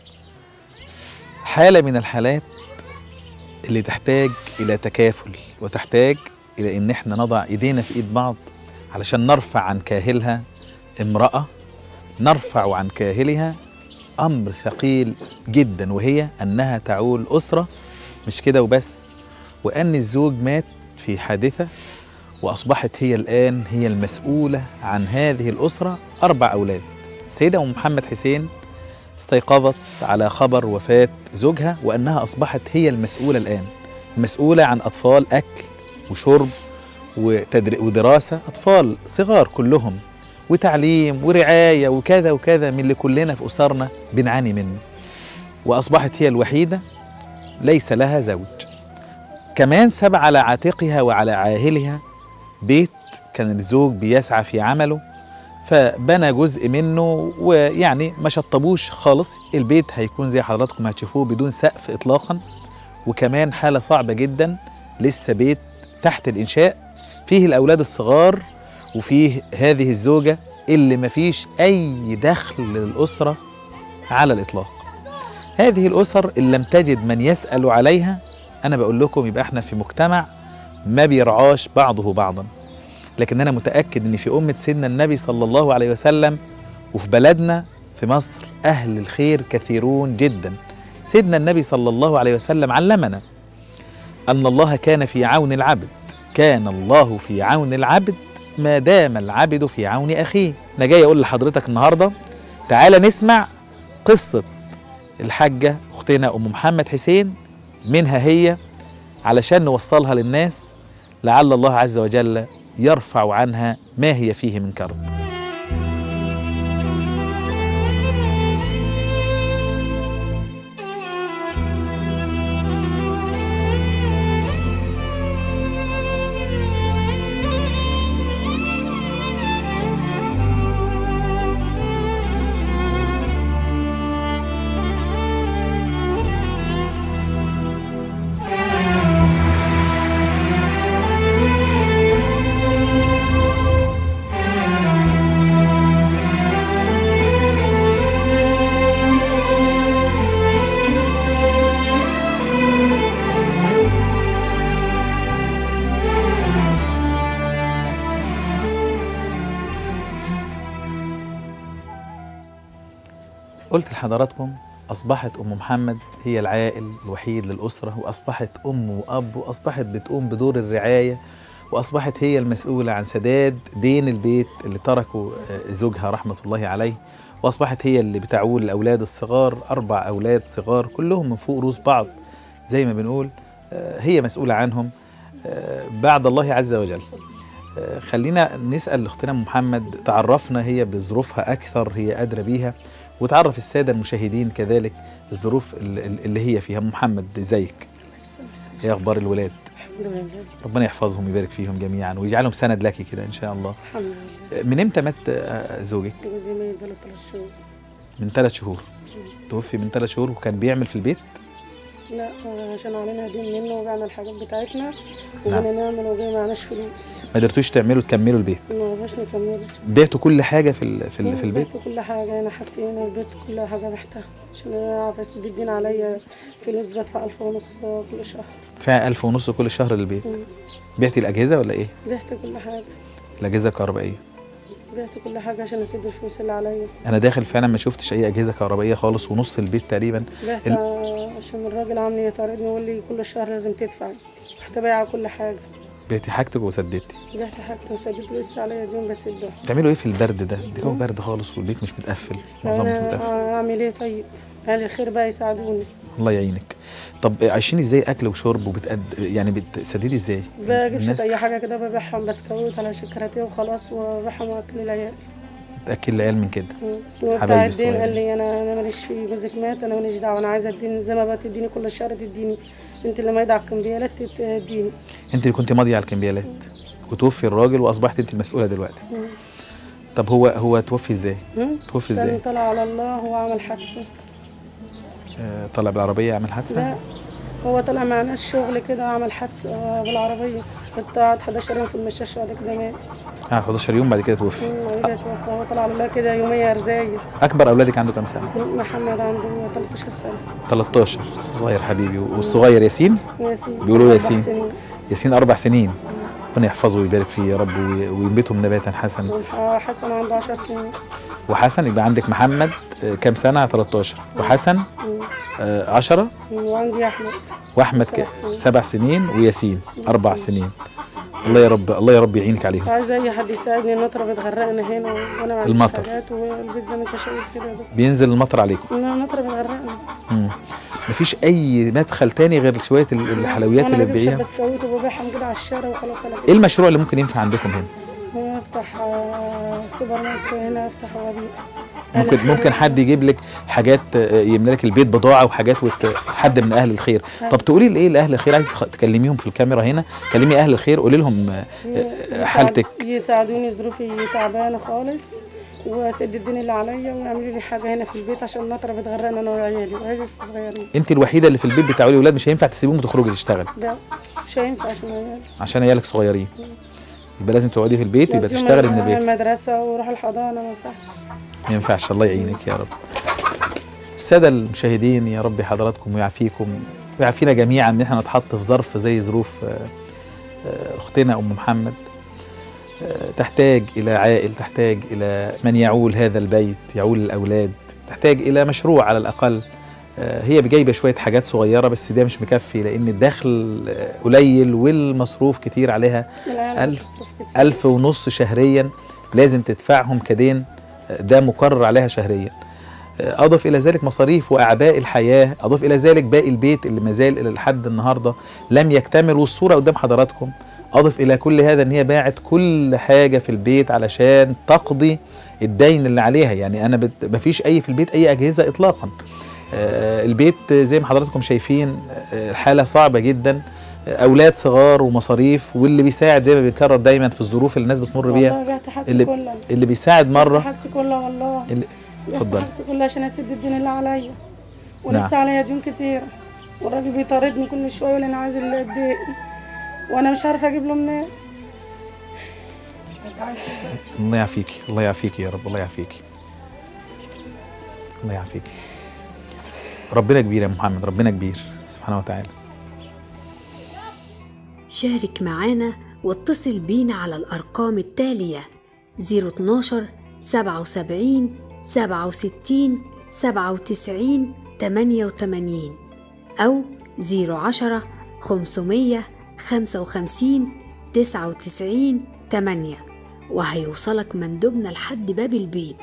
حالة من الحالات اللي تحتاج إلى تكافل وتحتاج إلى إن إحنا نضع إيدينا في إيد بعض علشان نرفع عن كاهلها امرأة نرفع عن كاهلها أمر ثقيل جدا وهي أنها تعول أسرة مش كده وبس وأن الزوج مات في حادثة وأصبحت هي الآن هي المسؤولة عن هذه الأسرة أربع أولاد السيدة أم محمد حسين استيقظت على خبر وفاة زوجها وأنها أصبحت هي المسؤولة الآن المسؤولة عن أطفال أكل وشرب وتدر... ودراسة أطفال صغار كلهم وتعليم ورعاية وكذا وكذا من اللي كلنا في أسرنا بنعاني منه وأصبحت هي الوحيدة ليس لها زوج كمان سبع على عاتقها وعلى عاهلها بيت كان الزوج بيسعى في عمله فبنى جزء منه ويعني ما شطبوش خالص البيت هيكون زي حضراتكم هتشوفوه بدون سقف اطلاقا وكمان حاله صعبه جدا لسه بيت تحت الانشاء فيه الاولاد الصغار وفيه هذه الزوجه اللي مفيش اي دخل للاسره على الاطلاق هذه الاسر ان لم تجد من يسال عليها انا بقول لكم يبقى احنا في مجتمع ما بيرعاش بعضه بعضا لكن انا متاكد ان في امه سيدنا النبي صلى الله عليه وسلم وفي بلدنا في مصر اهل الخير كثيرون جدا سيدنا النبي صلى الله عليه وسلم علمنا ان الله كان في عون العبد كان الله في عون العبد ما دام العبد في عون اخيه انا جاي اقول لحضرتك النهارده تعالى نسمع قصه الحاجه اختنا ام محمد حسين منها هي علشان نوصلها للناس لعل الله عز وجل يرفع عنها ما هي فيه من كرب قلت لحضراتكم أصبحت أم محمد هي العائل الوحيد للأسرة وأصبحت أم وأب وأصبحت بتقوم بدور الرعاية وأصبحت هي المسؤولة عن سداد دين البيت اللي تركه آه، زوجها رحمة الله عليه وأصبحت هي اللي بتعول الأولاد الصغار أربع أولاد صغار كلهم من فوق رؤوس بعض زي ما بنقول آه، هي مسؤولة عنهم آه، بعد الله عز وجل آه، خلينا نسأل أختنا أم محمد تعرفنا هي بظروفها أكثر هي أدرى بيها وتعرف السادة المشاهدين كذلك الظروف ال- ال- اللي هي فيها أم محمد ازيك ايه اخبار الولاد الحمد لله ربنا يحفظهم ويبارك فيهم جميعا ويجعلهم سند لك كده ان شاء الله الحمد لله من امتى مات آه، زوجك جوزي ميت بقاله ثلاث شهور من ثلاث شهور توفي من ثلاث شهور وكان بيعمل في البيت لا عشان علينا دين منه وبعنا الحاجات بتاعتنا نعم. وجينا نعمل وجاي معناش فلوس ما قدرتوش تعملوا تكملوا البيت ما عرفناش نكمله بعتوا كل حاجه في ال- في, ال- في البيت بعت كل حاجة أنا حاجتين البيت كل حاجة بعتها عشان أنا أعرف أسد الدين عليا فلوس بدفع ألف ونص كل شهر دفع ألف ونص كل شهر للبيت مم. بعتي الأجهزة ولا إيه؟ بعت كل حاجة الأجهزة الكهربائية بعت كل حاجة عشان أسد الفلوس اللي عليا أنا داخل فعلا ما شفتش أي أجهزة كهربائية خالص ونص البيت تقريبا بعت ال- عشان الراجل عامل يطاردني يقول لي كل شهر لازم تدفع رحت بايعة كل حاجة بعتي حاجتك وسددتي بعت حاجتي وسددت لسه عليا ديون بس الدفع بتعملوا إيه في البرد ده؟ الجو برد خالص والبيت مش متقفل معظمه مش أنا متقفل أعمل إيه طيب؟ أهل الخير بقى يساعدوني الله يعينك طب عايشين ازاي اكل وشرب وبتقد يعني بتسددي ازاي بجيب الناس شت اي حاجه كده ببيعهم بسكوت على شكراتيه وخلاص وببيعهم واكل العيال تاكل العيال من كده وبتاع حبايبي الدين قال الصغيرين. لي انا انا ماليش في جوزك مات انا ماليش دعوه انا عايزه الدين زي ما بتديني كل شهر تديني انت اللي مايده على الكمبيالات تديني انت اللي كنت ماضيه على الكمبيالات وتوفي الراجل واصبحت انت المسؤوله دلوقتي طب هو هو توفي ازاي مم. توفي كان ازاي طلع على الله هو عمل حادثه آه، طلع بالعربيه يعمل حادثه لا هو طلع معنا الشغل كده عمل حادثه بالعربيه كنت قاعد 11 يوم في المستشفى بعد كده مات اه 11 يوم بعد كده توفي مم، بعد كده توفى هو طلع على الله كده يومية رزاية اكبر اولادك عنده كام سنه محمد عنده 13 سنة 13 صغير حبيبي والصغير ياسين ياسين بيقولوا أربع ياسين سنين. ياسين اربع سنين ربنا يحفظه ويبارك فيه يا رب وي- وينبتهم نباتا حسنا حسن عنده 10 سنين وحسن يبقى عندك محمد آه، كام سنه 13 وحسن مم. آه، 10 وعندي أحمد واحمد سبع ك- سنين. سبع سنين وياسين اربع سنين الله يا رب الله يا رب يعينك عليهم عايز أي حد يساعدني النطرة بتغرقنا هنا وأنا ما عنديش المطر. حاجات والبيت زي ما أنت شايف كده ده. بينزل المطر عليكم النطرة بتغرقنا مم. مفيش اي مدخل تاني غير شويه ال- الحلويات وأنا اللي بجيب بتبيعيها بسكويت وببيعهم كده على الشارع وخلاص على كده ايه المشروع اللي ممكن ينفع عندكم هنا افتح آه، سوبر ماركت هنا افتح وابيع ممكن أنا ممكن حد يجيب لك حاجات آه، يملى لك البيت بضاعه وحاجات وت- حد من اهل الخير طب تقولي لايه لاهل الخير عايز تخ- تكلميهم في الكاميرا هنا كلمي اهل الخير قولي لهم آه، آه، حالتك يساعد- يساعدوني ظروفي تعبانه خالص واسد الدين اللي عليا ويعملوا لي حاجه هنا في البيت عشان النطره بتغرقنا انا وعيالي وهي لسه صغيرين انت الوحيده اللي في البيت بتاع الاولاد مش هينفع تسيبيهم وتخرجي تشتغل ده مش هينفع عشان عيالي عشان عيالك صغيرين يبقى لازم تقعدي في البيت يبقى يوديهم تشتغلي من البيت المدرسه واروح الحضانه ما ينفعش ما ينفعش الله يعينك يا رب الساده المشاهدين يا رب حضراتكم ويعافيكم ويعافينا جميعا ان احنا نتحط في ظرف زي ظروف آه، آه، اختنا ام محمد آه، تحتاج الى عائل تحتاج الى من يعول هذا البيت يعول الاولاد تحتاج الى مشروع على الاقل آه، هي جايبه شويه حاجات صغيره بس ده مش مكفي لان الدخل آه، قليل والمصروف كتير عليها العيال ألف بتصرف كتير. ألف ونص شهريا لازم تدفعهم كدين آه، ده مقرر عليها شهريا آه، أضف إلى ذلك مصاريف وأعباء الحياة أضف إلى ذلك باقي البيت اللي مازال إلى لحد النهاردة لم يكتمل والصورة قدام حضراتكم أضف إلى كل هذا إن هي باعت كل حاجة في البيت علشان تقضي الدين اللي عليها يعني أنا بت... مفيش أي في البيت أي أجهزة إطلاقا آه، البيت زي ما حضراتكم شايفين آه، الحالة صعبة جدا آه، أولاد صغار ومصاريف واللي بيساعد زي ما بنكرر دايما في الظروف اللي الناس بتمر والله بيها بعت حاجتي اللي كلها اللي بيساعد بعت مرة حاجتي كلها والله اللي بعت اتفضل حاجتي كلها عشان اسد الدين اللي عليا ولسه نعم. عليا ديون كتير والراجل بيطاردني كل شويه يقول لي انا عايز الدين وانا مش عارفه اجيب له منين الله يعافيكي الله يعافيكي يا رب الله يعافيكي الله يعافيكي ربنا كبير يا محمد ربنا كبير سبحانه وتعالى شارك معانا واتصل بينا على الأرقام التالية 012 77 67 97 88 أو 010 500 55 99 8 وهيوصلك مندوبنا لحد باب البيت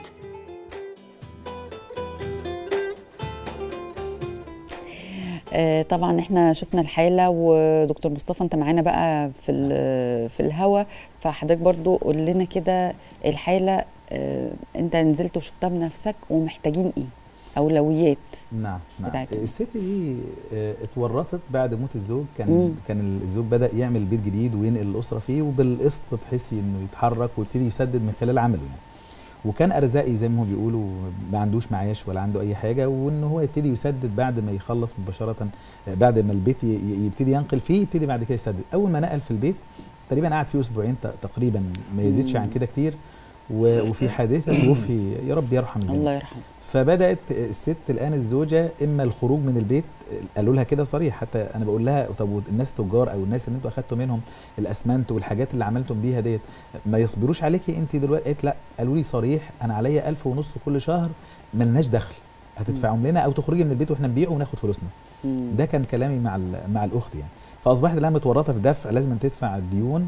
آه، طبعا احنا شفنا الحاله ودكتور مصطفى انت معانا بقى في ال- في الهوا فحضرتك برضو قول لنا كده الحاله آه، انت نزلت وشفتها بنفسك ومحتاجين ايه اولويات نعم نعم بتاعتهم. الست دي آه، اتورطت بعد موت الزوج كان مم. كان الزوج بدا يعمل بيت جديد وينقل الاسره فيه وبالقسط بحيث انه يتحرك ويبتدي يسدد من خلال عمله يعني وكان ارزاقي زي ما هو بيقولوا ما عندوش معاش ولا عنده اي حاجه وان هو يبتدي يسدد بعد ما يخلص مباشره آه، بعد ما البيت ي- ي- يبتدي ينقل فيه يبتدي بعد كده يسدد اول ما نقل في البيت تقريبا قعد فيه اسبوعين ت- تقريبا ما يزيدش عن كده كتير و- وفي حادثه توفي يا رب يرحم الجميع. الله يرحمه فبدات الست الان الزوجه اما الخروج من البيت قالوا لها كده صريح حتى انا بقول لها طب الناس تجار او الناس اللي انتوا اخدتوا منهم الاسمنت والحاجات اللي عملتم بيها ديت ما يصبروش عليكي انت دلوقتي قالت لا قالوا لي صريح انا عليا ألف ونص كل شهر ملناش دخل هتدفعهم لنا او تخرجي من البيت واحنا نبيعه وناخد فلوسنا مم. ده كان كلامي مع ال- مع الاخت يعني فاصبحت لها متورطه في دفع لازم تدفع الديون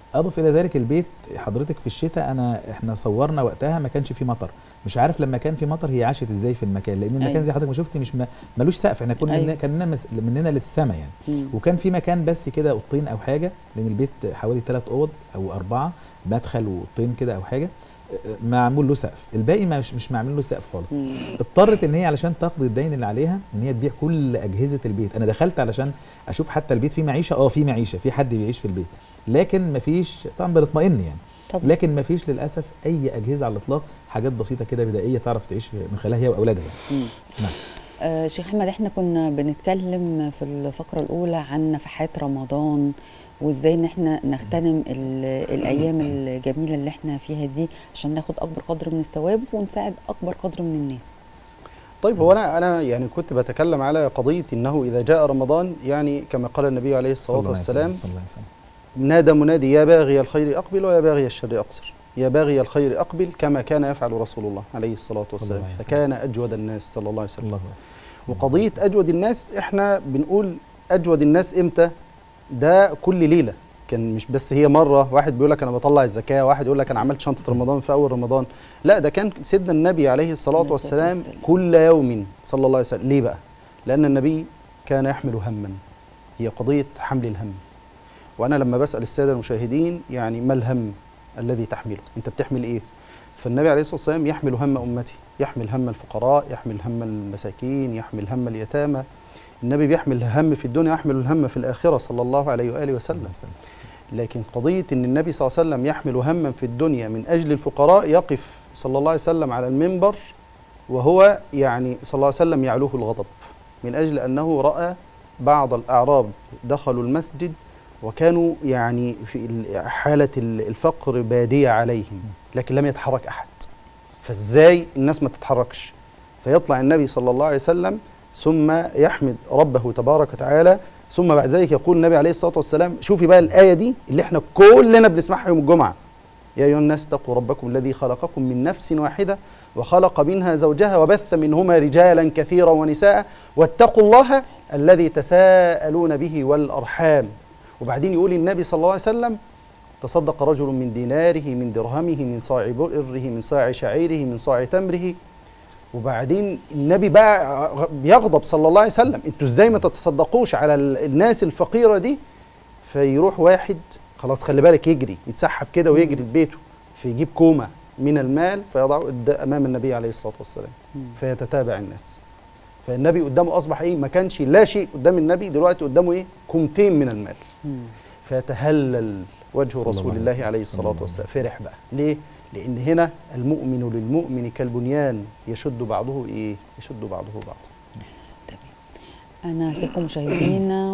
اضف الى ذلك البيت حضرتك في الشتاء انا احنا صورنا وقتها ما كانش فيه مطر مش عارف لما كان في مطر هي عاشت ازاي في المكان لان المكان أيوة. زي حضرتك ما شفتي مش م- ملوش سقف احنا كنا أيوة. أيوة. كان مس- مننا للسما يعني مم. وكان في مكان بس كده اوضتين او حاجه لان البيت حوالي ثلاث اوض او اربعه مدخل واوضتين كده او حاجه آه، معمول له سقف الباقي مش مش معمول له سقف خالص مم. اضطرت ان هي علشان تقضي الدين اللي عليها ان هي تبيع كل اجهزه البيت انا دخلت علشان اشوف حتى البيت فيه معيشه اه فيه معيشه في حد بيعيش في البيت لكن مفيش طبعا بنطمئن يعني طبعا. لكن مفيش للاسف اي اجهزه على الاطلاق حاجات بسيطه كده بدائيه تعرف تعيش من خلالها هي واولادها يعني مم. نعم آه شيخ احمد احنا كنا بنتكلم في الفقره الاولى عن نفحات رمضان وازاي ان احنا نغتنم ال- الايام الجميله اللي احنا فيها دي عشان ناخد اكبر قدر من الثواب ونساعد اكبر قدر من الناس طيب هو انا انا يعني كنت بتكلم على قضيه انه اذا جاء رمضان يعني كما قال النبي عليه صلى الصلاه الله عليه والسلام وسلم، صلى الله عليه وسلم نادى منادي يا باغي الخير اقبل ويا باغي الشر اقصر يا باغي الخير اقبل كما كان يفعل رسول الله عليه الصلاه صلى الله والسلام عليه وسلم. فكان اجود الناس صلى الله عليه وسلم الله أكبر. وقضيه اجود الناس احنا بنقول اجود الناس امتى ده كل ليله كان مش بس هي مره واحد بيقول لك انا بطلع الزكاه واحد يقول لك انا عملت شنطه رمضان في اول رمضان لا ده كان سيدنا النبي عليه الصلاه عليه الصلاة والسلام والسلام. كل يوم صلى الله عليه وسلم ليه بقى لان النبي كان يحمل هما هي قضيه حمل الهم وانا لما بسال الساده المشاهدين يعني ما الهم الذي تحمله انت بتحمل ايه فالنبي عليه الصلاه والسلام يحمل هم امتي يحمل هم الفقراء يحمل هم المساكين يحمل هم اليتامى النبي بيحمل الهم في الدنيا يحمل الهم في الاخره صلى الله عليه واله صلى الله وسلم عليه وسلم. لكن قضيه ان النبي صلى الله عليه وسلم يحمل هما في الدنيا من اجل الفقراء يقف صلى الله عليه وسلم على المنبر وهو يعني صلى الله عليه وسلم يعلوه الغضب من اجل انه راى بعض الاعراب دخلوا المسجد وكانوا يعني في ال- حاله ال- الفقر باديه عليهم لكن لم يتحرك احد فازاي الناس ما تتحركش فيطلع النبي صلى الله عليه وسلم ثم يحمد ربه تبارك وتعالى ثم بعد ذلك يقول النبي عليه الصلاه والسلام شوفي بقى الايه دي اللي احنا كلنا بنسمعها يوم الجمعه يا ايها الناس اتقوا ربكم الذي خلقكم من نفس واحده وخلق منها زوجها وبث منهما رجالا كثيرا ونساء واتقوا الله الذي تساءلون به والارحام وبعدين يقول النبي صلى الله عليه وسلم تصدق رجل من ديناره من درهمه من صاع بره من صاع شعيره من صاع تمره وبعدين النبي بقى بيغضب صلى الله عليه وسلم انتوا ازاي ما تتصدقوش على ال- الناس الفقيره دي فيروح واحد خلاص خلي بالك يجري يتسحب كده ويجري لبيته فيجيب كومه من المال فيضعه قد- امام النبي عليه الصلاه والسلام فيتتابع الناس فالنبي قدامه اصبح ايه ما كانش لا شيء قدام النبي دلوقتي قدامه ايه كومتين من المال فيتهلل وجه صلى الله رسول عليه الله وسلم. عليه صلى الصلاه الله عليه والسلام فرح بقى ليه لان هنا المؤمن للمؤمن كالبنيان يشد بعضه ايه يشد بعضه بعضا انا هسيبكم مشاهدينا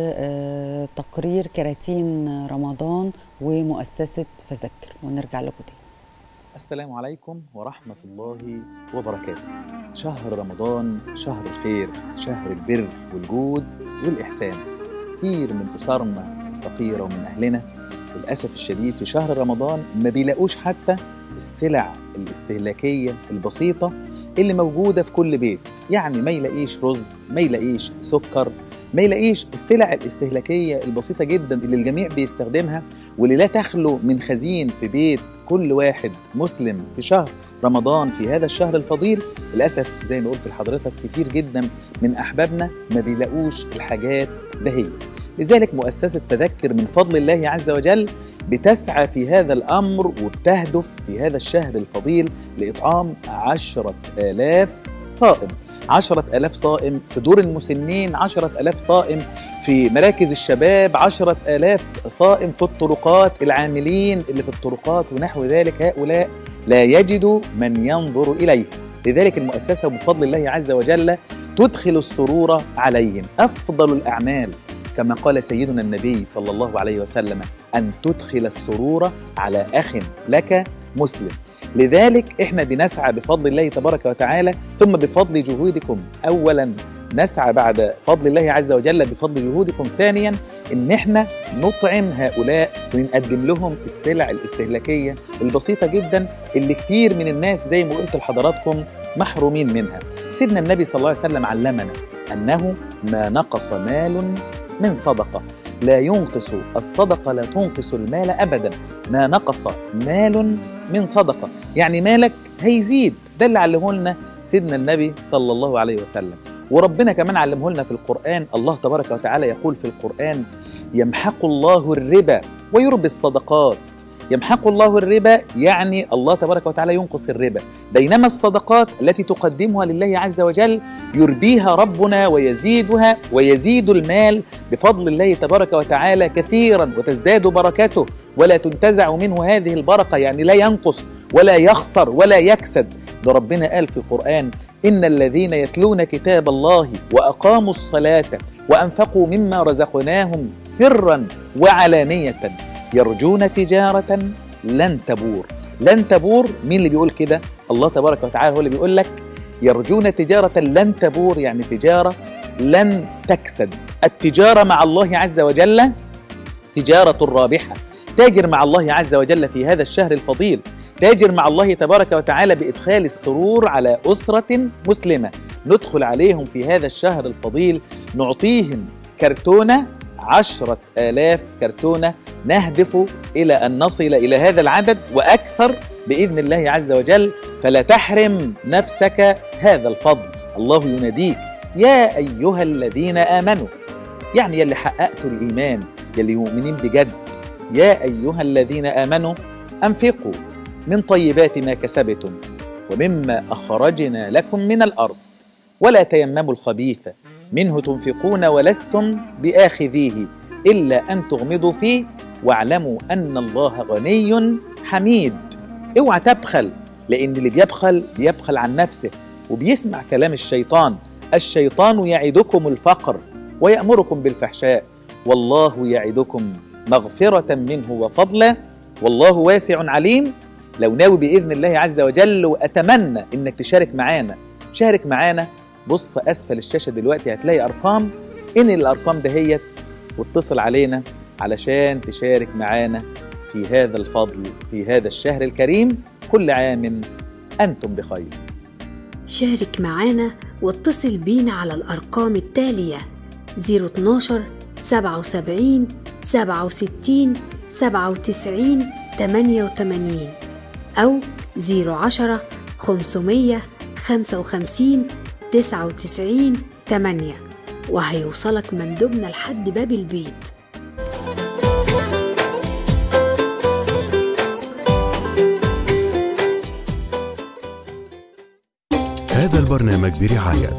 وتقرير كراتين رمضان ومؤسسه فذكر ونرجع لكم تاني السلام عليكم ورحمة الله وبركاته شهر رمضان شهر الخير شهر البر والجود والإحسان كتير من أسرنا الفقيرة ومن أهلنا للأسف الشديد في شهر رمضان ما بيلاقوش حتى السلع الاستهلاكية البسيطة اللي موجودة في كل بيت يعني ما يلاقيش رز ما يلاقيش سكر ما يلاقيش السلع الاستهلاكية البسيطة جدا اللي الجميع بيستخدمها واللي لا تخلو من خزين في بيت كل واحد مسلم في شهر رمضان في هذا الشهر الفضيل للأسف زي ما قلت لحضرتك كتير جدا من أحبابنا ما بيلاقوش الحاجات دهية لذلك مؤسسة تذكر من فضل الله عز وجل بتسعى في هذا الأمر وبتهدف في هذا الشهر الفضيل لإطعام عشرة آلاف صائم عشرة ألاف صائم في دور المسنين عشرة ألاف صائم في مراكز الشباب عشرة ألاف صائم في الطرقات العاملين اللي في الطرقات ونحو ذلك هؤلاء لا يجدوا من ينظر إليه لذلك المؤسسة بفضل الله عز وجل تدخل السرور عليهم أفضل الأعمال كما قال سيدنا النبي صلى الله عليه وسلم أن تدخل السرور على أخ لك مسلم لذلك احنا بنسعى بفضل الله تبارك وتعالى ثم بفضل جهودكم اولا نسعى بعد فضل الله عز وجل بفضل جهودكم ثانيا ان احنا نطعم هؤلاء ونقدم لهم السلع الاستهلاكيه البسيطه جدا اللي كتير من الناس زي ما قلت لحضراتكم محرومين منها سيدنا النبي صلى الله عليه وسلم علمنا انه ما نقص مال من صدقه لا ينقص الصدقة لا تنقص المال أبدا ما نقص مال من صدقة يعني مالك هيزيد ده اللي علمه لنا سيدنا النبي صلى الله عليه وسلم وربنا كمان علمه لنا في القرآن الله تبارك وتعالى يقول في القرآن يمحق الله الربا ويربي الصدقات يمحق الله الربا يعني الله تبارك وتعالى ينقص الربا بينما الصدقات التي تقدمها لله عز وجل يربيها ربنا ويزيدها ويزيد المال بفضل الله تبارك وتعالى كثيرا وتزداد بركته ولا تنتزع منه هذه البركة يعني لا ينقص ولا يخسر ولا يكسد ده ربنا قال في القرآن إن الذين يتلون كتاب الله وأقاموا الصلاة وأنفقوا مما رزقناهم سرا وعلانية يرجون تجارة لن تبور لن تبور مين اللي بيقول كده الله تبارك وتعالى هو اللي بيقول لك يرجون تجارة لن تبور يعني تجارة لن تكسد التجارة مع الله عز وجل تجارة رابحة تاجر مع الله عز وجل في هذا الشهر الفضيل تاجر مع الله تبارك وتعالى بإدخال السرور على أسرة مسلمة ندخل عليهم في هذا الشهر الفضيل نعطيهم كرتونة عشرة آلاف كرتونة نهدف إلى أن نصل إلى هذا العدد وأكثر بإذن الله عز وجل فلا تحرم نفسك هذا الفضل الله يناديك يا أيها الذين آمنوا يعني يلي حققتوا الإيمان يلي مؤمنين بجد يا أيها الذين آمنوا أنفقوا من طيبات ما كسبتم ومما أخرجنا لكم من الأرض ولا تيمموا الخبيث منه تنفقون ولستم بآخذيه إلا أن تغمضوا فيه واعلموا أن الله غني حميد اوعى تبخل لأن اللي بيبخل بيبخل عن نفسه وبيسمع كلام الشيطان الشيطان يعدكم الفقر ويأمركم بالفحشاء والله يعدكم مغفرة منه وفضلا والله واسع عليم لو ناوي بإذن الله عز وجل وأتمنى إنك تشارك معانا شارك معانا بص أسفل الشاشة دلوقتي هتلاقي أرقام إن الأرقام دهيت واتصل علينا علشان تشارك معانا في هذا الفضل في هذا الشهر الكريم كل عام أنتم بخير شارك معانا واتصل بينا على الأرقام التالية 012 77 67 97 88 أو 010 500 55 99 8 وهيوصلك مندوبنا لحد باب البيت هذا البرنامج برعاية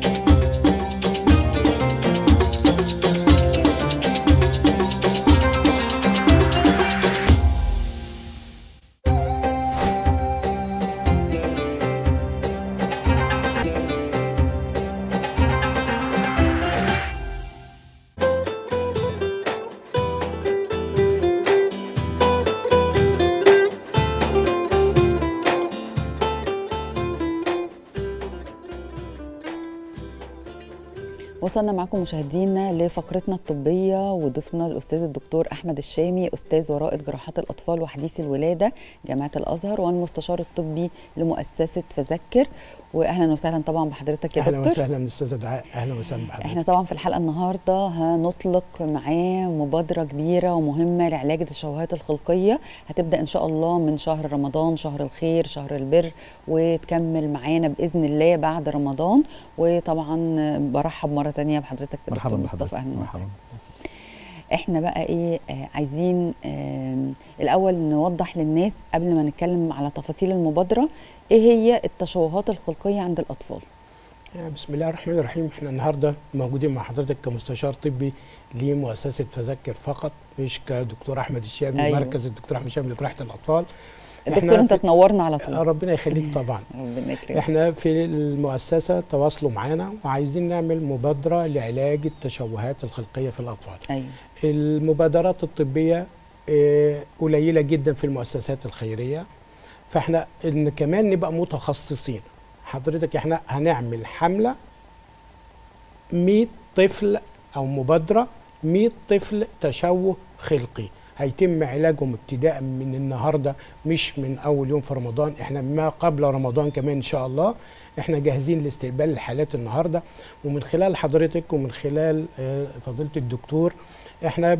وصلنا معكم مشاهدينا لفقرتنا الطبية وضيفنا الأستاذ الدكتور أحمد الشامي أستاذ ورائد جراحات الأطفال وحديث الولادة جامعة الأزهر والمستشار الطبي لمؤسسة فذكر وأهلا وسهلا طبعا بحضرتك يا اهلا دكتور وسهلا استاذه دعاء اهلا وسهلا بحضرتك احنا طبعا في الحلقه النهارده هنطلق معاه مبادره كبيره ومهمه لعلاج التشوهات الخلقيه هتبدا ان شاء الله من شهر رمضان شهر الخير شهر البر وتكمل معانا باذن الله بعد رمضان وطبعا برحب مره تانية بحضرتك مرحبا دكتور مصطفى بحضرتك اهلا وسهلا مرحبا احنا بقى ايه آه عايزين آه الاول نوضح للناس قبل ما نتكلم على تفاصيل المبادره ايه هي التشوهات الخلقيه عند الاطفال يعني بسم الله الرحمن الرحيم احنا النهارده موجودين مع حضرتك كمستشار طبي لمؤسسه فذكر فقط مش كدكتور احمد الشامي أيوة. مركز الدكتور احمد الشامي لجراحه الاطفال الدكتور انت في- تنورنا على طول ربنا يخليك طبعا ربنا يكرمك احنا في المؤسسه تواصلوا معانا وعايزين نعمل مبادره لعلاج التشوهات الخلقيه في الاطفال ايوه المبادرات الطبيه آه، قليله جدا في المؤسسات الخيريه فاحنا ان كمان نبقى متخصصين حضرتك احنا هنعمل حمله 100 طفل او مبادره 100 طفل تشوه خلقي هيتم علاجهم ابتداء من النهارده مش من اول يوم في رمضان احنا ما قبل رمضان كمان ان شاء الله احنا جاهزين لاستقبال الحالات النهارده ومن خلال حضرتك ومن خلال آه، فضيله الدكتور احنا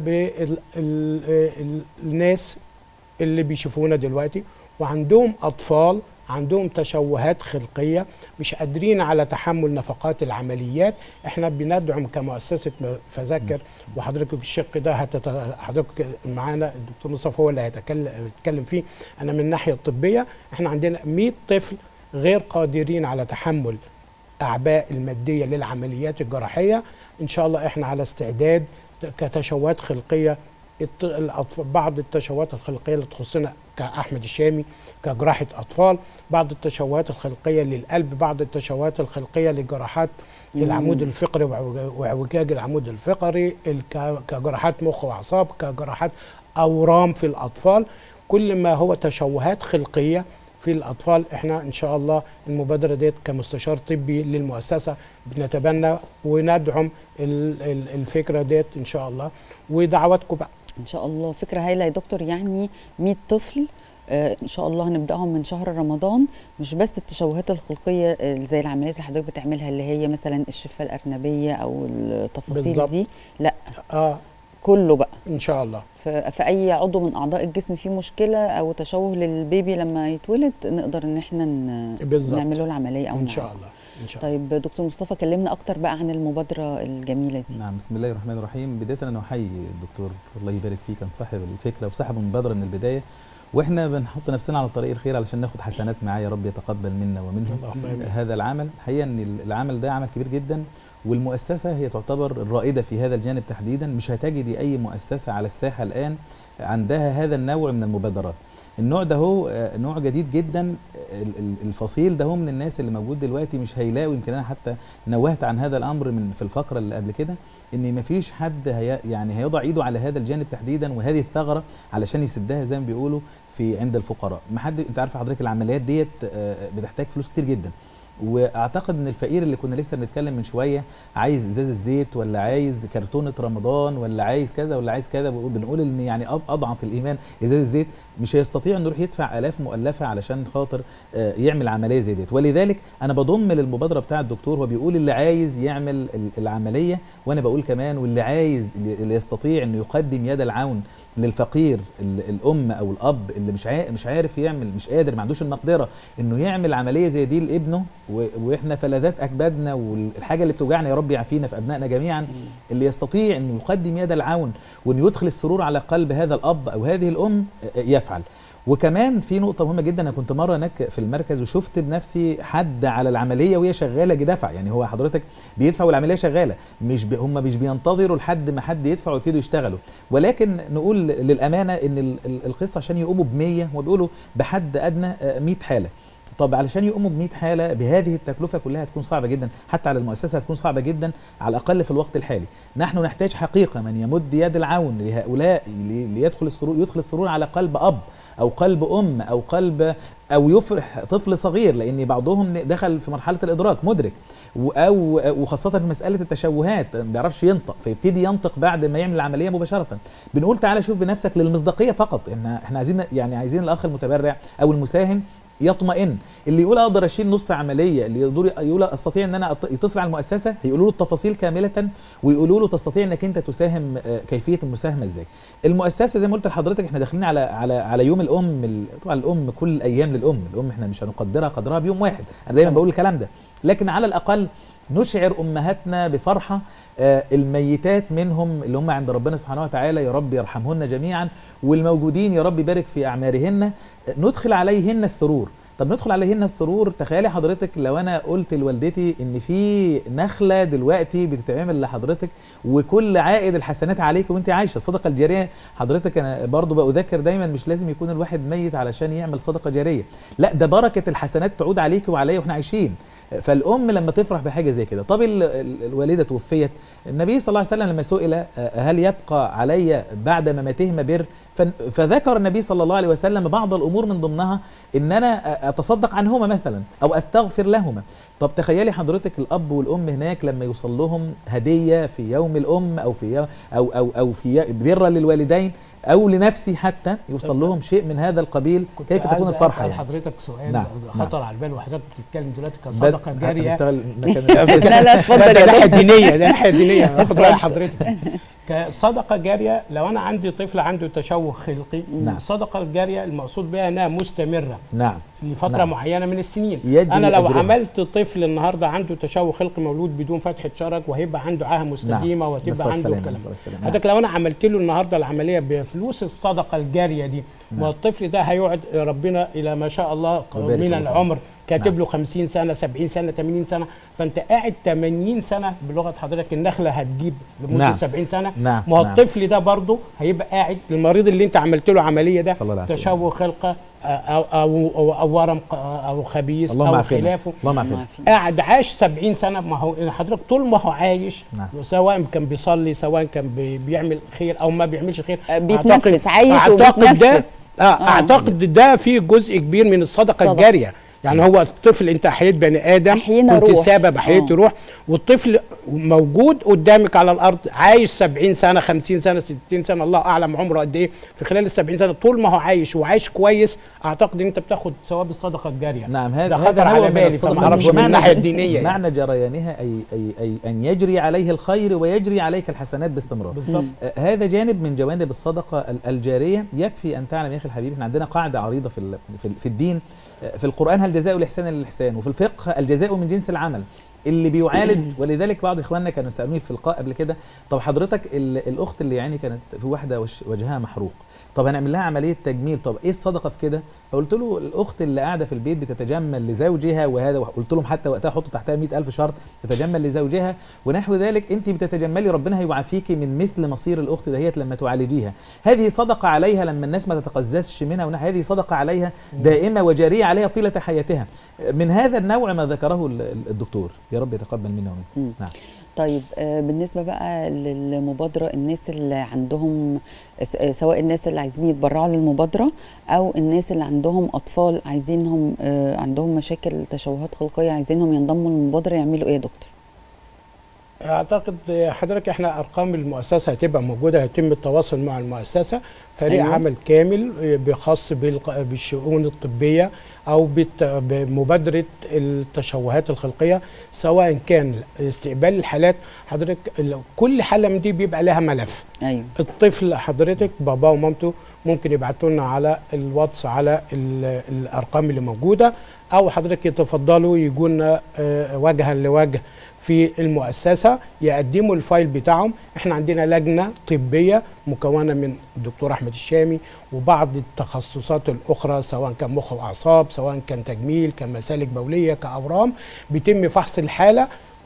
بالناس اللي بيشوفونا دلوقتي وعندهم اطفال عندهم تشوهات خلقيه مش قادرين على تحمل نفقات العمليات احنا بندعم كمؤسسه م- فذكر وحضرتك الشق ده هتت... حضرتك معانا الدكتور مصطفى هو اللي هيتكلم يتكلم فيه انا من الناحيه الطبيه احنا عندنا 100 طفل غير قادرين على تحمل اعباء الماديه للعمليات الجراحيه ان شاء الله احنا على استعداد كتشوهات خلقيه الط- الأطف- بعض التشوهات الخلقيه اللي تخصنا كاحمد الشامي كجراحه اطفال بعض التشوهات الخلقيه للقلب بعض التشوهات الخلقيه لجراحات مم. العمود الفقري وعوج- واعوجاج العمود الفقري الك- كجراحات مخ واعصاب كجراحات اورام في الاطفال كل ما هو تشوهات خلقيه في الاطفال احنا ان شاء الله المبادره ديت كمستشار طبي للمؤسسه بنتبنى وندعم ال- ال- الفكره ديت ان شاء الله ودعواتكم بقى ان شاء الله فكره هايله يا دكتور يعني 100 طفل آه، ان شاء الله هنبداهم من شهر رمضان مش بس التشوهات الخلقيه آه، زي العمليات اللي حضرتك بتعملها اللي هي مثلا الشفه الارنبيه او التفاصيل بالظبط. دي لا اه كله بقى ان شاء الله ف- في اي عضو من اعضاء الجسم فيه مشكله او تشوه للبيبي لما يتولد نقدر ان احنا ن- بالظبط. نعمل له العمليه او ان شاء نعالجه. الله ان شاء الله طيب دكتور مصطفى كلمنا اكتر بقى عن المبادره الجميله دي نعم بسم الله الرحمن الرحيم بدايه انا احيي الدكتور الله يبارك فيه كان صاحب الفكره وصاحب المبادره من البدايه واحنا بنحط نفسنا على طريق الخير علشان ناخد حسنات معاه يا رب يتقبل منا ومنهم اللهم آمين. هذا العمل حقيقه ان العمل ده عمل كبير جدا والمؤسسه هي تعتبر الرائده في هذا الجانب تحديدا مش هتجدي اي مؤسسه على الساحه الان عندها هذا النوع من المبادرات النوع ده هو آه، نوع جديد جدا ال- ال- الفصيل ده هو من الناس اللي موجود دلوقتي مش هيلاقوا يمكن انا حتى نوهت عن هذا الامر من في الفقره اللي قبل كده ان مفيش حد هي يعني هيضع ايده على هذا الجانب تحديدا وهذه الثغره علشان يسدها زي ما بيقولوا في عند الفقراء ما حد انت عارف حضرتك العمليات ديت آه، بتحتاج فلوس كتير جدا واعتقد ان الفقير اللي كنا لسه بنتكلم من شويه عايز ازازه زيت ولا عايز كرتونه رمضان ولا عايز كذا ولا عايز كذا بنقول- بنقول ان يعني أض- اضعف الايمان ازازه زيت مش هيستطيع انه يروح يدفع الاف مؤلفه علشان خاطر آه، يعمل عمليه زي ديت ولذلك انا بضم للمبادره بتاع الدكتور هو بيقول اللي عايز يعمل ال- العمليه وانا بقول كمان واللي عايز اللي اللي يستطيع انه يقدم يد العون للفقير ال- الام او الاب اللي مش عا- مش عارف يعمل مش قادر ما عندوش المقدره انه يعمل عمليه زي دي لابنه و- واحنا فلذات اكبادنا والحاجه اللي بتوجعنا يا رب يعافينا في ابنائنا جميعا اللي يستطيع انه يقدم يد العون وانه يدخل السرور على قلب هذا الاب او هذه الام آه، يفعل وكمان في نقطة مهمة جدا أنا كنت مرة هناك في المركز وشفت بنفسي حد على العملية وهي شغالة جه دفع يعني هو حضرتك بيدفع والعملية شغالة مش ب... هم مش بينتظروا لحد ما حد يدفع ويبتدوا يشتغلوا ولكن نقول للأمانة إن ال- ال- القصة عشان يقوموا ب 100 وبيقولوا بحد أدنى آه، 100 حالة طب علشان يقوموا ب 100 حاله بهذه التكلفه كلها هتكون صعبه جدا حتى على المؤسسه هتكون صعبه جدا على الاقل في الوقت الحالي نحن نحتاج حقيقه من يمد يد العون لهؤلاء لي- ليدخل السرور يدخل السرور على قلب اب او قلب ام او قلب او يفرح طفل صغير لان بعضهم دخل في مرحله الادراك مدرك و- او وخاصه في مساله التشوهات ما بيعرفش ينطق فيبتدي ينطق بعد ما يعمل العمليه مباشره بنقول تعالى شوف بنفسك للمصداقيه فقط احنا احنا عايزين يعني عايزين الاخ المتبرع او المساهم يطمئن اللي يقول اقدر اشيل نص عمليه اللي يقول يقول استطيع ان انا أط- يتصل على المؤسسه هيقولوا له التفاصيل كامله ويقولوا له تستطيع انك انت تساهم آه، كيفيه المساهمه ازاي المؤسسه زي ما قلت لحضرتك احنا داخلين على على على يوم الام ال- طبعا الام كل الايام للام الام احنا مش هنقدرها قدرها بيوم واحد انا دايما بقول الكلام ده لكن على الاقل نشعر امهاتنا بفرحه آه، الميتات منهم اللي هم عند ربنا سبحانه وتعالى يا رب يرحمهن جميعا والموجودين يا رب يبارك في اعمارهن آه، ندخل عليهن السرور طب ندخل عليهن السرور تخيلي حضرتك لو انا قلت لوالدتي ان في نخله دلوقتي بتتعمل لحضرتك وكل عائد الحسنات عليك وانت عايشه الصدقه الجاريه حضرتك انا برضو بذكر دايما مش لازم يكون الواحد ميت علشان يعمل صدقه جاريه لا ده بركه الحسنات تعود عليك وعليا واحنا عايشين فالام لما تفرح بحاجه زي كده طب ال- ال- الوالده توفيت النبي صلى الله عليه وسلم لما سئل آه، هل يبقى علي بعد مماتهما بر فن- فذكر النبي صلى الله عليه وسلم بعض الامور من ضمنها ان انا آه، اتصدق عنهما مثلا او استغفر لهما طب تخيلي حضرتك الاب والام هناك لما يوصل لهم هديه في يوم الام او في يوم او او او في برا للوالدين او لنفسي حتى يوصل لهم شيء من هذا القبيل كيف عايز تكون الفرحه أسأل يعني حضرتك سؤال نعم، خطر نعم. على البال وحضرتك بتتكلم دلوقتي بل- كصدقه جاريه هتشتغل مكان لا لا اتفضل ده ناحيه دينيه ده ناحيه دينيه باخد راي حضرتك كصدقه جاريه لو انا عندي طفل عنده تشوه خلقي نعم. الصدقه الجاريه المقصود بها انها مستمره نعم لفتره نعم. نعم. معينه من السنين يجري انا لو أجرها. عملت طفل النهارده عنده تشوه خلقي مولود بدون فتحه شرج وهيبقى عنده عاهه مستديمه نعم. وهتبقى نسأل عنده السلامة، الكلام نسأل ده. السلامة. حضرتك لو انا عملت له النهارده العمليه بفلوس الصدقه الجاريه دي نعم. والطفل ده هيقعد ربنا الى ما شاء الله ويبارك من له. العمر كاتب نعم. له 50 سنه 70 سنه 80 سنه فانت قاعد 80 سنه بلغه حضرتك النخله هتجيب لمده نعم. 70 سنه نعم. ما هو نعم. الطفل ده برضه هيبقى قاعد المريض اللي انت عملت له عمليه ده صلى الله عليه وسلم. تشوه خلقه او او او, أو ورم ق- او خبيث اللهم او عافينا. خلافه اللهم عافينا. قاعد عاش 70 سنه ما هو حضرتك طول ما هو عايش نعم. سواء كان بيصلي سواء كان بي- بيعمل خير او ما بيعملش خير بيتنفس، أعتقد- عايش اعتقد ده وبيتنفس. آه اعتقد ده فيه جزء كبير من الصدقه الصدقة. الجاريه يعني هو الطفل انت احييت بني ادم أحيينا كنت روح. سبب احييت آه. روح والطفل موجود قدامك على الارض عايش 70 سنه 50 سنه 60 سنه الله اعلم عمره قد ايه في خلال ال 70 سنه طول ما هو عايش وعايش كويس اعتقد ان انت بتاخد ثواب الصدقه الجاريه نعم هذا ده هذا خطر نوع على من بالي الصدقة. فما اعرفش من ومعنى- الناحيه الدينيه يعني. معنى جريانها أي, أي, أي أن يجري عليه الخير ويجري عليك الحسنات باستمرار بالظبط. آه، هذا جانب من جوانب الصدقة ال- الجارية يكفي أن تعلم يا أخي الحبيب احنا عندنا قاعدة عريضة في, ال- في, ال- في الدين آه، في القرآن هل جزاء الإحسان إلا الإحسان وفي الفقه الجزاء من جنس العمل اللي بيعالج ولذلك بعض اخواننا كانوا يسالوني في لقاء قبل كده طب حضرتك ال- الاخت اللي يعني كانت في واحده وش- وجهها محروق طب هنعمل لها عمليه تجميل طب ايه الصدقه في كده فقلت له الاخت اللي قاعده في البيت بتتجمل لزوجها وهذا قلت لهم حتى وقتها حطوا تحتها 100000 شرط تتجمل لزوجها ونحو ذلك انت بتتجملي ربنا هيعافيكي من مثل مصير الاخت دهيت لما تعالجيها هذه صدقه عليها لما الناس ما تتقززش منها ونحو هذه صدقه عليها دائمه وجاريه عليها طيله حياتها من هذا النوع ما ذكره ال- ال- الدكتور يا رب يتقبل منا ومنكم نعم طيب آه، بالنسبة بقى للمبادرة الناس اللي عندهم س- آه، سواء الناس اللي عايزين يتبرعوا للمبادرة أو الناس اللي عندهم أطفال عايزينهم آه، عندهم مشاكل تشوهات خلقية عايزينهم ينضموا للمبادرة يعملوا إيه يا دكتور؟ اعتقد حضرتك احنا ارقام المؤسسه هتبقى موجوده هيتم التواصل مع المؤسسه فريق أيوة. أيوة. عمل كامل بخاص بالق- بالشؤون الطبيه او بت- بمبادره التشوهات الخلقيه سواء كان استقبال الحالات حضرتك ال- كل حاله من دي بيبقى لها ملف أيوة الطفل حضرتك باباه ومامته ممكن يبعتوا لنا على الواتس على ال- الارقام اللي موجوده او حضرتك يتفضلوا يجوا لنا آه، وجها لوجه في المؤسسه يقدموا الفايل بتاعهم احنا عندنا لجنه طبيه مكونه من الدكتور احمد الشامي وبعض التخصصات الاخرى سواء كان مخ واعصاب سواء كان تجميل كان مسالك بوليه كاورام بيتم فحص الحاله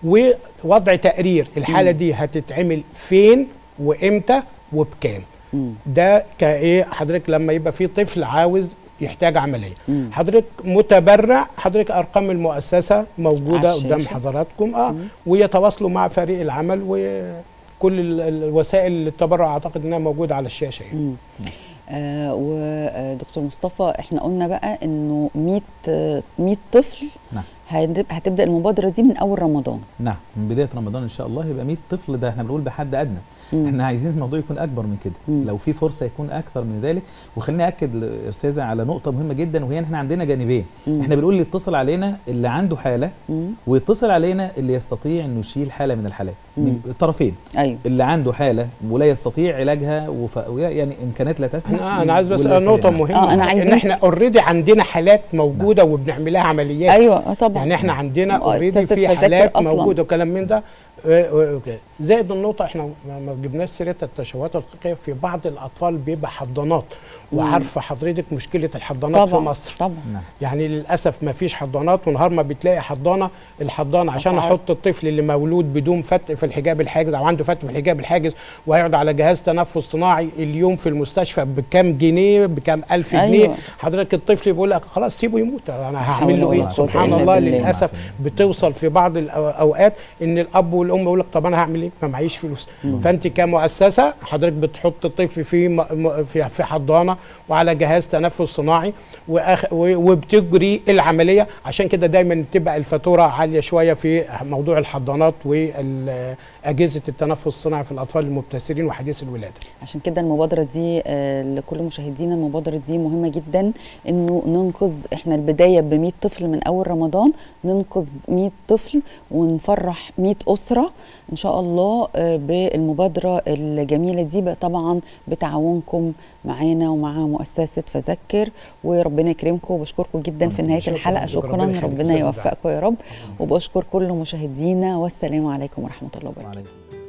ووضع تقرير الحاله مم. دي هتتعمل فين وامتى وبكام مم. ده كايه حضرتك لما يبقى في طفل عاوز يحتاج عمليه مم. حضرتك متبرع حضرتك ارقام المؤسسه موجوده على قدام الشاشة. حضراتكم اه ويتواصلوا مع فريق العمل وكل ال- ال- الوسائل التبرع اعتقد انها موجوده على الشاشه يعني. مم. آه ودكتور مصطفى احنا قلنا بقى انه 100 آه، 100 طفل نعم. هتب- هتبدا المبادره دي من اول رمضان نعم من بدايه رمضان ان شاء الله يبقى 100 طفل ده احنا بنقول بحد ادنى مم. احنا عايزين الموضوع يكون اكبر من كده مم. لو في فرصه يكون اكثر من ذلك وخليني اكد ل- استاذه على نقطه مهمه جدا وهي ان احنا عندنا جانبين مم. احنا بنقول اللي يتصل علينا اللي عنده حاله مم. ويتصل علينا اللي يستطيع انه يشيل حاله من الحالات من مم. الطرفين ايوه اللي عنده حاله ولا يستطيع علاجها وف... يعني امكانات لا تسمح انا انا عايز بس واللي يستطيع. نقطه نعم. مهمه آه، أنا ان عايزين- احنا اوريدي عندنا حالات موجوده وبنعملها عمليات ايوه آه، طبعا يعني احنا عندنا اوريدي مؤسسة في تذاكر حالات أصلاً. موجوده وكلام من ده آه، آه، أوكي. زائد النقطه احنا ما ما جبناش سيره التشوهات الخلقيه في بعض الاطفال بيبقى حضانات وعارفه حضرتك مشكله الحضانات في طبعا مصر طبعا نعم. يعني للاسف ما فيش حضانات ونهار ما بتلاقي حضانه الحضانه عشان أسعار. احط الطفل اللي مولود بدون فتق في الحجاب الحاجز او عنده فتق في الحجاب الحاجز وهيقعد على جهاز تنفس صناعي اليوم في المستشفى بكام جنيه بكام الف جنيه أيوة. حضرتك الطفل بيقول لك خلاص سيبه يموت انا هعمل له حول ايه ولا قوة سبحان إلا الله بالله. للاسف بتوصل في بعض الاوقات ان الاب والام يقول لك طب انا هعمل ايه ما معيش فلوس فانت كمؤسسه حضرتك بتحط الطفل في م- م- في في حضانه وعلى جهاز تنفس صناعي وأخ و- وبتجري العمليه عشان كده دايما تبقى الفاتوره عاليه شويه في موضوع الحضانات واجهزه التنفس الصناعي في الاطفال المبتسرين وحديث الولاده عشان كده المبادرة دي آه، لكل مشاهدينا المبادرة دي مهمة جدا انه ننقذ احنا البداية ب 100 طفل من اول رمضان ننقذ 100 طفل ونفرح 100 أسرة الاسره ان شاء الله آه، بالمبادره الجميله دي بقى طبعا بتعاونكم معانا ومع مؤسسه فذكر وربنا يكرمكم وبشكركم جدا في نهايه شكراً. الحلقه شكراً. شكرا ربنا يخليك ربنا أستاذة يوفقكم يا رب وبشكر كل مشاهدينا والسلام عليكم ورحمه الله وبركاته وعليكم